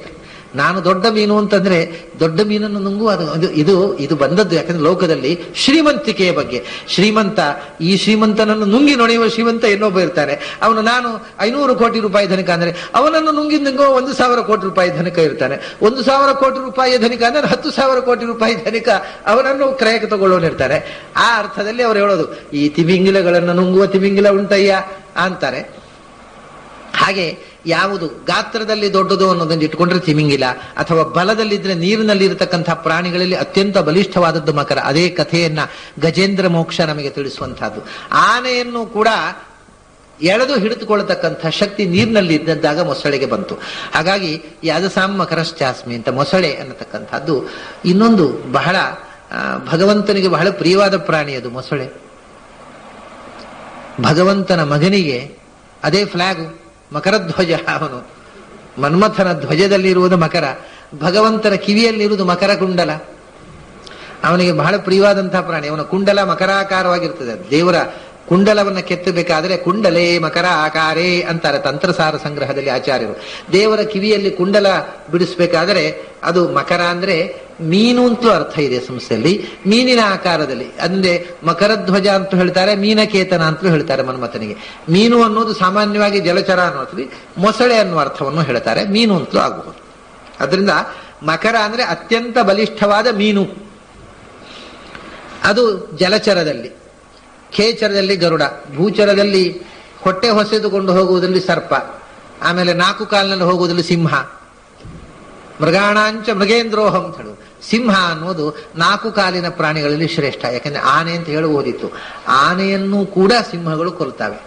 ನಾನು ದೊಡ್ಡ ಮೀನು ಅಂತಂದ್ರೆ ದೊಡ್ಡ ಮೀನನ್ನು ನುಂಗುವ ಅದು ಇದು- ಇದು ಇದು ಬಂದದ್ದು ಯಾಕಂದ್ರೆ ಲೋಕದಲ್ಲಿ ಶ್ರೀಮಂತಿಕೆಯ ಬಗ್ಗೆ ಶ್ರೀಮಂತ ಈ ಶ್ರೀಮಂತನನ್ನು ನುಂಗಿ ನೊಳೆಯುವ ಶ್ರೀಮಂತ ಇನ್ನೊಬ್ಬ ಇರ್ತಾನೆ ಅವನು ನಾನು ಐನೂರು ಕೋಟಿ ರೂಪಾಯಿ ಧನಿಕ ಅಂದ್ರೆ ಅವನನ್ನು ನುಂಗಿ ನುಂಗುವ ಒಂದು ಸಾವಿರ ಕೋಟಿ ರೂಪಾಯಿ ಧನಿಕ ಇರ್ತಾನೆ ಒಂದು ಸಾವಿರ ಕೋಟಿ ರೂಪಾಯಿ ಧನಿಕ ಅಂದ್ರೆ ಹತ್ತು ಸಾವಿರ ಕೋಟಿ ರೂಪಾಯಿ ಧನಿಕ ಅವನನ್ನು ಕ್ರಯಕ್ಕೆ ತಗೊಳ್ಳೋನಿರ್ತಾನೆ ಆ ಅರ್ಥದಲ್ಲಿ ಅವರು ಹೇಳೋದು ಈ ತಿಮಿಂಗಿಲಗಳನ್ನು ನುಂಗುವ ತಿಮಿಂಗಿಲ ಉಂಟಯ್ಯ ಅಂತಾರೆ ಹಾಗೆ ಯಾವುದು ಗಾತ್ರದಲ್ಲಿ ದೊಡ್ಡದು ಅನ್ನೋದನ್ನು ಇಟ್ಕೊಂಡ್ರೆ ತಿಮಿಂಗಿಲ ಅಥವಾ ಬಲದಲ್ಲಿದ್ರೆ ನೀರಿನಲ್ಲಿ ಇರತಕ್ಕಂತಹ ಪ್ರಾಣಿಗಳಲ್ಲಿ ಅತ್ಯಂತ ಬಲಿಷ್ಠವಾದದ್ದು ಮಕರ ಅದೇ ಕಥೆಯನ್ನ ಗಜೇಂದ್ರ ಮೋಕ್ಷ ನಮಗೆ ತಿಳಿಸುವಂತಹದ್ದು ಆನೆಯನ್ನು ಕೂಡ ಎಳೆದು ಹಿಡಿದುಕೊಳ್ಳತಕ್ಕಂಥ ಶಕ್ತಿ ನೀರಿನಲ್ಲಿ ಇದ್ದಾಗ ಮೊಸಳೆಗೆ ಬಂತು ಹಾಗಾಗಿ ಯಾದಸಾಂ ಮಕರಶ್ಚಾಸ್ಮಿ ಅಂತ ಮೊಸಳೆ ಅನ್ನತಕ್ಕಂಥದ್ದು ಇನ್ನೊಂದು ಬಹಳ ಆ, ಭಗವಂತನಿಗೆ ಬಹಳ ಪ್ರಿಯವಾದ ಪ್ರಾಣಿ ಅದು ಮೊಸಳೆ ಭಗವಂತನ ಮಗನಿಗೆ ಅದೇ ಫ್ಲಾಗ್ ಮಕರಧ್ವಜ ಅವನು ಮನ್ಮಥನ ಧ್ವಜದಲ್ಲಿರುವುದು ಮಕರ ಭಗವಂತನ ಕಿವಿಯಲ್ಲಿರುವುದು ಮಕರ ಕುಂಡಲ ಅವನಿಗೆ ಬಹಳ ಪ್ರಿಯವಾದಂತಹ ಪ್ರಾಣಿ ಅವನ ಕುಂಡಲ ಮಕರಾಕಾರವಾಗಿರ್ತದೆ ದೇವರ ಕುಂಡಲವನ್ನ ಕೆತ್ತಬೇಕಾದ್ರೆ ಕುಂಡಲೇ ಮಕರ ಆಕಾರೇ ಅಂತಾರೆ ತಂತ್ರಸಾರ ಸಂಗ್ರಹದಲ್ಲಿ ಆಚಾರ್ಯರು ದೇವರ ಕಿವಿಯಲ್ಲಿ ಕುಂಡಲ ಬಿಡಿಸ್ಬೇಕಾದ್ರೆ ಅದು ಮಕರ ಅಂದ್ರೆ ಮೀನು ಅಂತಲೂ ಅರ್ಥ ಇದೆ ಸಂಸ್ಥೆಯಲ್ಲಿ ಮೀನಿನ ಆಕಾರದಲ್ಲಿ ಅಂದ್ರೆ ಮಕರಧ್ವಜ ಅಂತ ಹೇಳ್ತಾರೆ ಮೀನಕೇತನ ಅಂತಲೂ ಹೇಳ್ತಾರೆ ಮನ್ಮಥನಿಗೆ ಮೀನು ಅನ್ನೋದು ಸಾಮಾನ್ಯವಾಗಿ ಜಲಚರ ಅನ್ನೋ ಅರ್ಥದಲ್ಲಿ ಮೊಸಳೆ ಅನ್ನುವ ಅರ್ಥವನ್ನು ಹೇಳ್ತಾರೆ ಮೀನು ಅಂತಲೂ ಆಗಬಹುದು ಅದರಿಂದ ಮಕರ ಅಂದ್ರೆ ಅತ್ಯಂತ ಬಲಿಷ್ಠವಾದ ಮೀನು ಅದು ಜಲಚರದಲ್ಲಿ ಖೇಚರದಲ್ಲಿ ಗರುಡ ಭೂಚರದಲ್ಲಿ ಹೊಟ್ಟೆ ಹೊಸೆದುಕೊಂಡು ಹೋಗುವುದರಲ್ಲಿ ಸರ್ಪ ಆಮೇಲೆ ನಾಲ್ಕು ಕಾಲಿನಲ್ಲಿ ಹೋಗುವುದರಲ್ಲಿ ಸಿಂಹ ಮೃಗಾಣಾಂಚ ಮೃಗೇಂದ್ರೋಹಂ ಅಂತ ಹೇಳು ಸಿಂಹ ಅನ್ನೋದು ನಾಲ್ಕು ಕಾಲಿನ ಪ್ರಾಣಿಗಳಲ್ಲಿ ಶ್ರೇಷ್ಠ ಯಾಕಂದ್ರೆ ಆನೆ ಅಂತ ಹೇಳುವುದಿತ್ತು ಆನೆಯನ್ನು ಕೂಡ ಸಿಂಹಗಳು ಕೊಲ್ತಾವೆ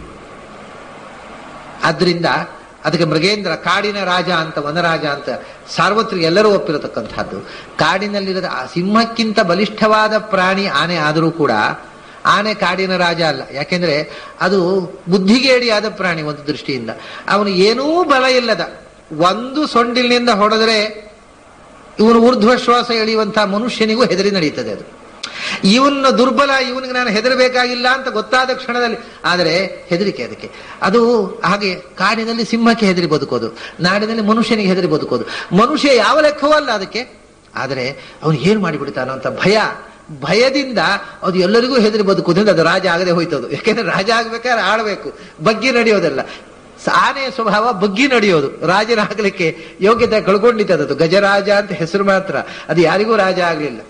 ಆದ್ರಿಂದ ಅದಕ್ಕೆ ಮೃಗೇಂದ್ರ ಕಾಡಿನ ರಾಜ ಅಂತ ವನರಾಜ ಅಂತ ಸಾರ್ವತ್ರಿಕ ಎಲ್ಲರೂ ಒಪ್ಪಿರತಕ್ಕಂಥದ್ದು ಕಾಡಿನಲ್ಲಿರದ ಆ ಸಿಂಹಕ್ಕಿಂತ ಬಲಿಷ್ಠವಾದ ಪ್ರಾಣಿ ಆನೆ ಆದರೂ ಕೂಡ ಆನೆ ಕಾಡಿನ ರಾಜ ಅಲ್ಲ ಯಾಕೆಂದ್ರೆ ಅದು ಬುದ್ಧಿಗೇಡಿಯಾದ ಪ್ರಾಣಿ ಒಂದು ದೃಷ್ಟಿಯಿಂದ ಅವನು ಏನೂ ಬಲ ಇಲ್ಲದ ಒಂದು ಸೊಂಡಿಲಿನಿಂದ ಹೊಡೆದರೆ ಇವನು ಊರ್ಧ್ವಶ್ವಾಸ ಎಳೆಯುವಂತಹ ಮನುಷ್ಯನಿಗೂ ಹೆದರಿ ನಡೀತದೆ ಅದು ಇವನ್ನ ದುರ್ಬಲ ಇವನಿಗೆ ನಾನು ಹೆದರಬೇಕಾಗಿಲ್ಲ ಅಂತ ಗೊತ್ತಾದ ಕ್ಷಣದಲ್ಲಿ ಆದರೆ ಹೆದರಿಕೆ ಅದಕ್ಕೆ ಅದು ಹಾಗೆ ಕಾಡಿನಲ್ಲಿ ಸಿಂಹಕ್ಕೆ ಹೆದರಿ ಬದುಕೋದು ನಾಡಿನಲ್ಲಿ ಮನುಷ್ಯನಿಗೆ ಹೆದರಿ ಬದುಕೋದು ಮನುಷ್ಯ ಯಾವ ಲೆಕ್ಕವೂ ಅಲ್ಲ ಅದಕ್ಕೆ ಆದರೆ ಅವನು ಏನ್ ಮಾಡಿಬಿಡ್ತಾನೋ ಅಂತ ಭಯ ಭಯದಿಂದ ಅದು ಎಲ್ಲರಿಗೂ ಹೆದರಿ ಬದುಕೋದ್ರಿಂದ ಅದು ರಾಜ ಆಗದೆ ಹೋಯ್ತದು ಯಾಕೆಂದ್ರೆ ರಾಜ ಆಗ್ಬೇಕಾದ್ರೆ ಆಳ್ಬೇಕು ಬಗ್ಗಿ ನಡೆಯೋದಲ್ಲ ಆನೆಯ ಸ್ವಭಾವ ಬಗ್ಗಿ ನಡೆಯೋದು ರಾಜನಾಗಲಿಕ್ಕೆ ಯೋಗ್ಯತೆ ಕಳ್ಕೊಂಡಿದ್ದದು ಗಜರಾಜ ಅಂತ ಹೆಸರು ಮಾತ್ರ ಅದು ಯಾರಿಗೂ ರಾಜ ಆಗಲಿಲ್ಲ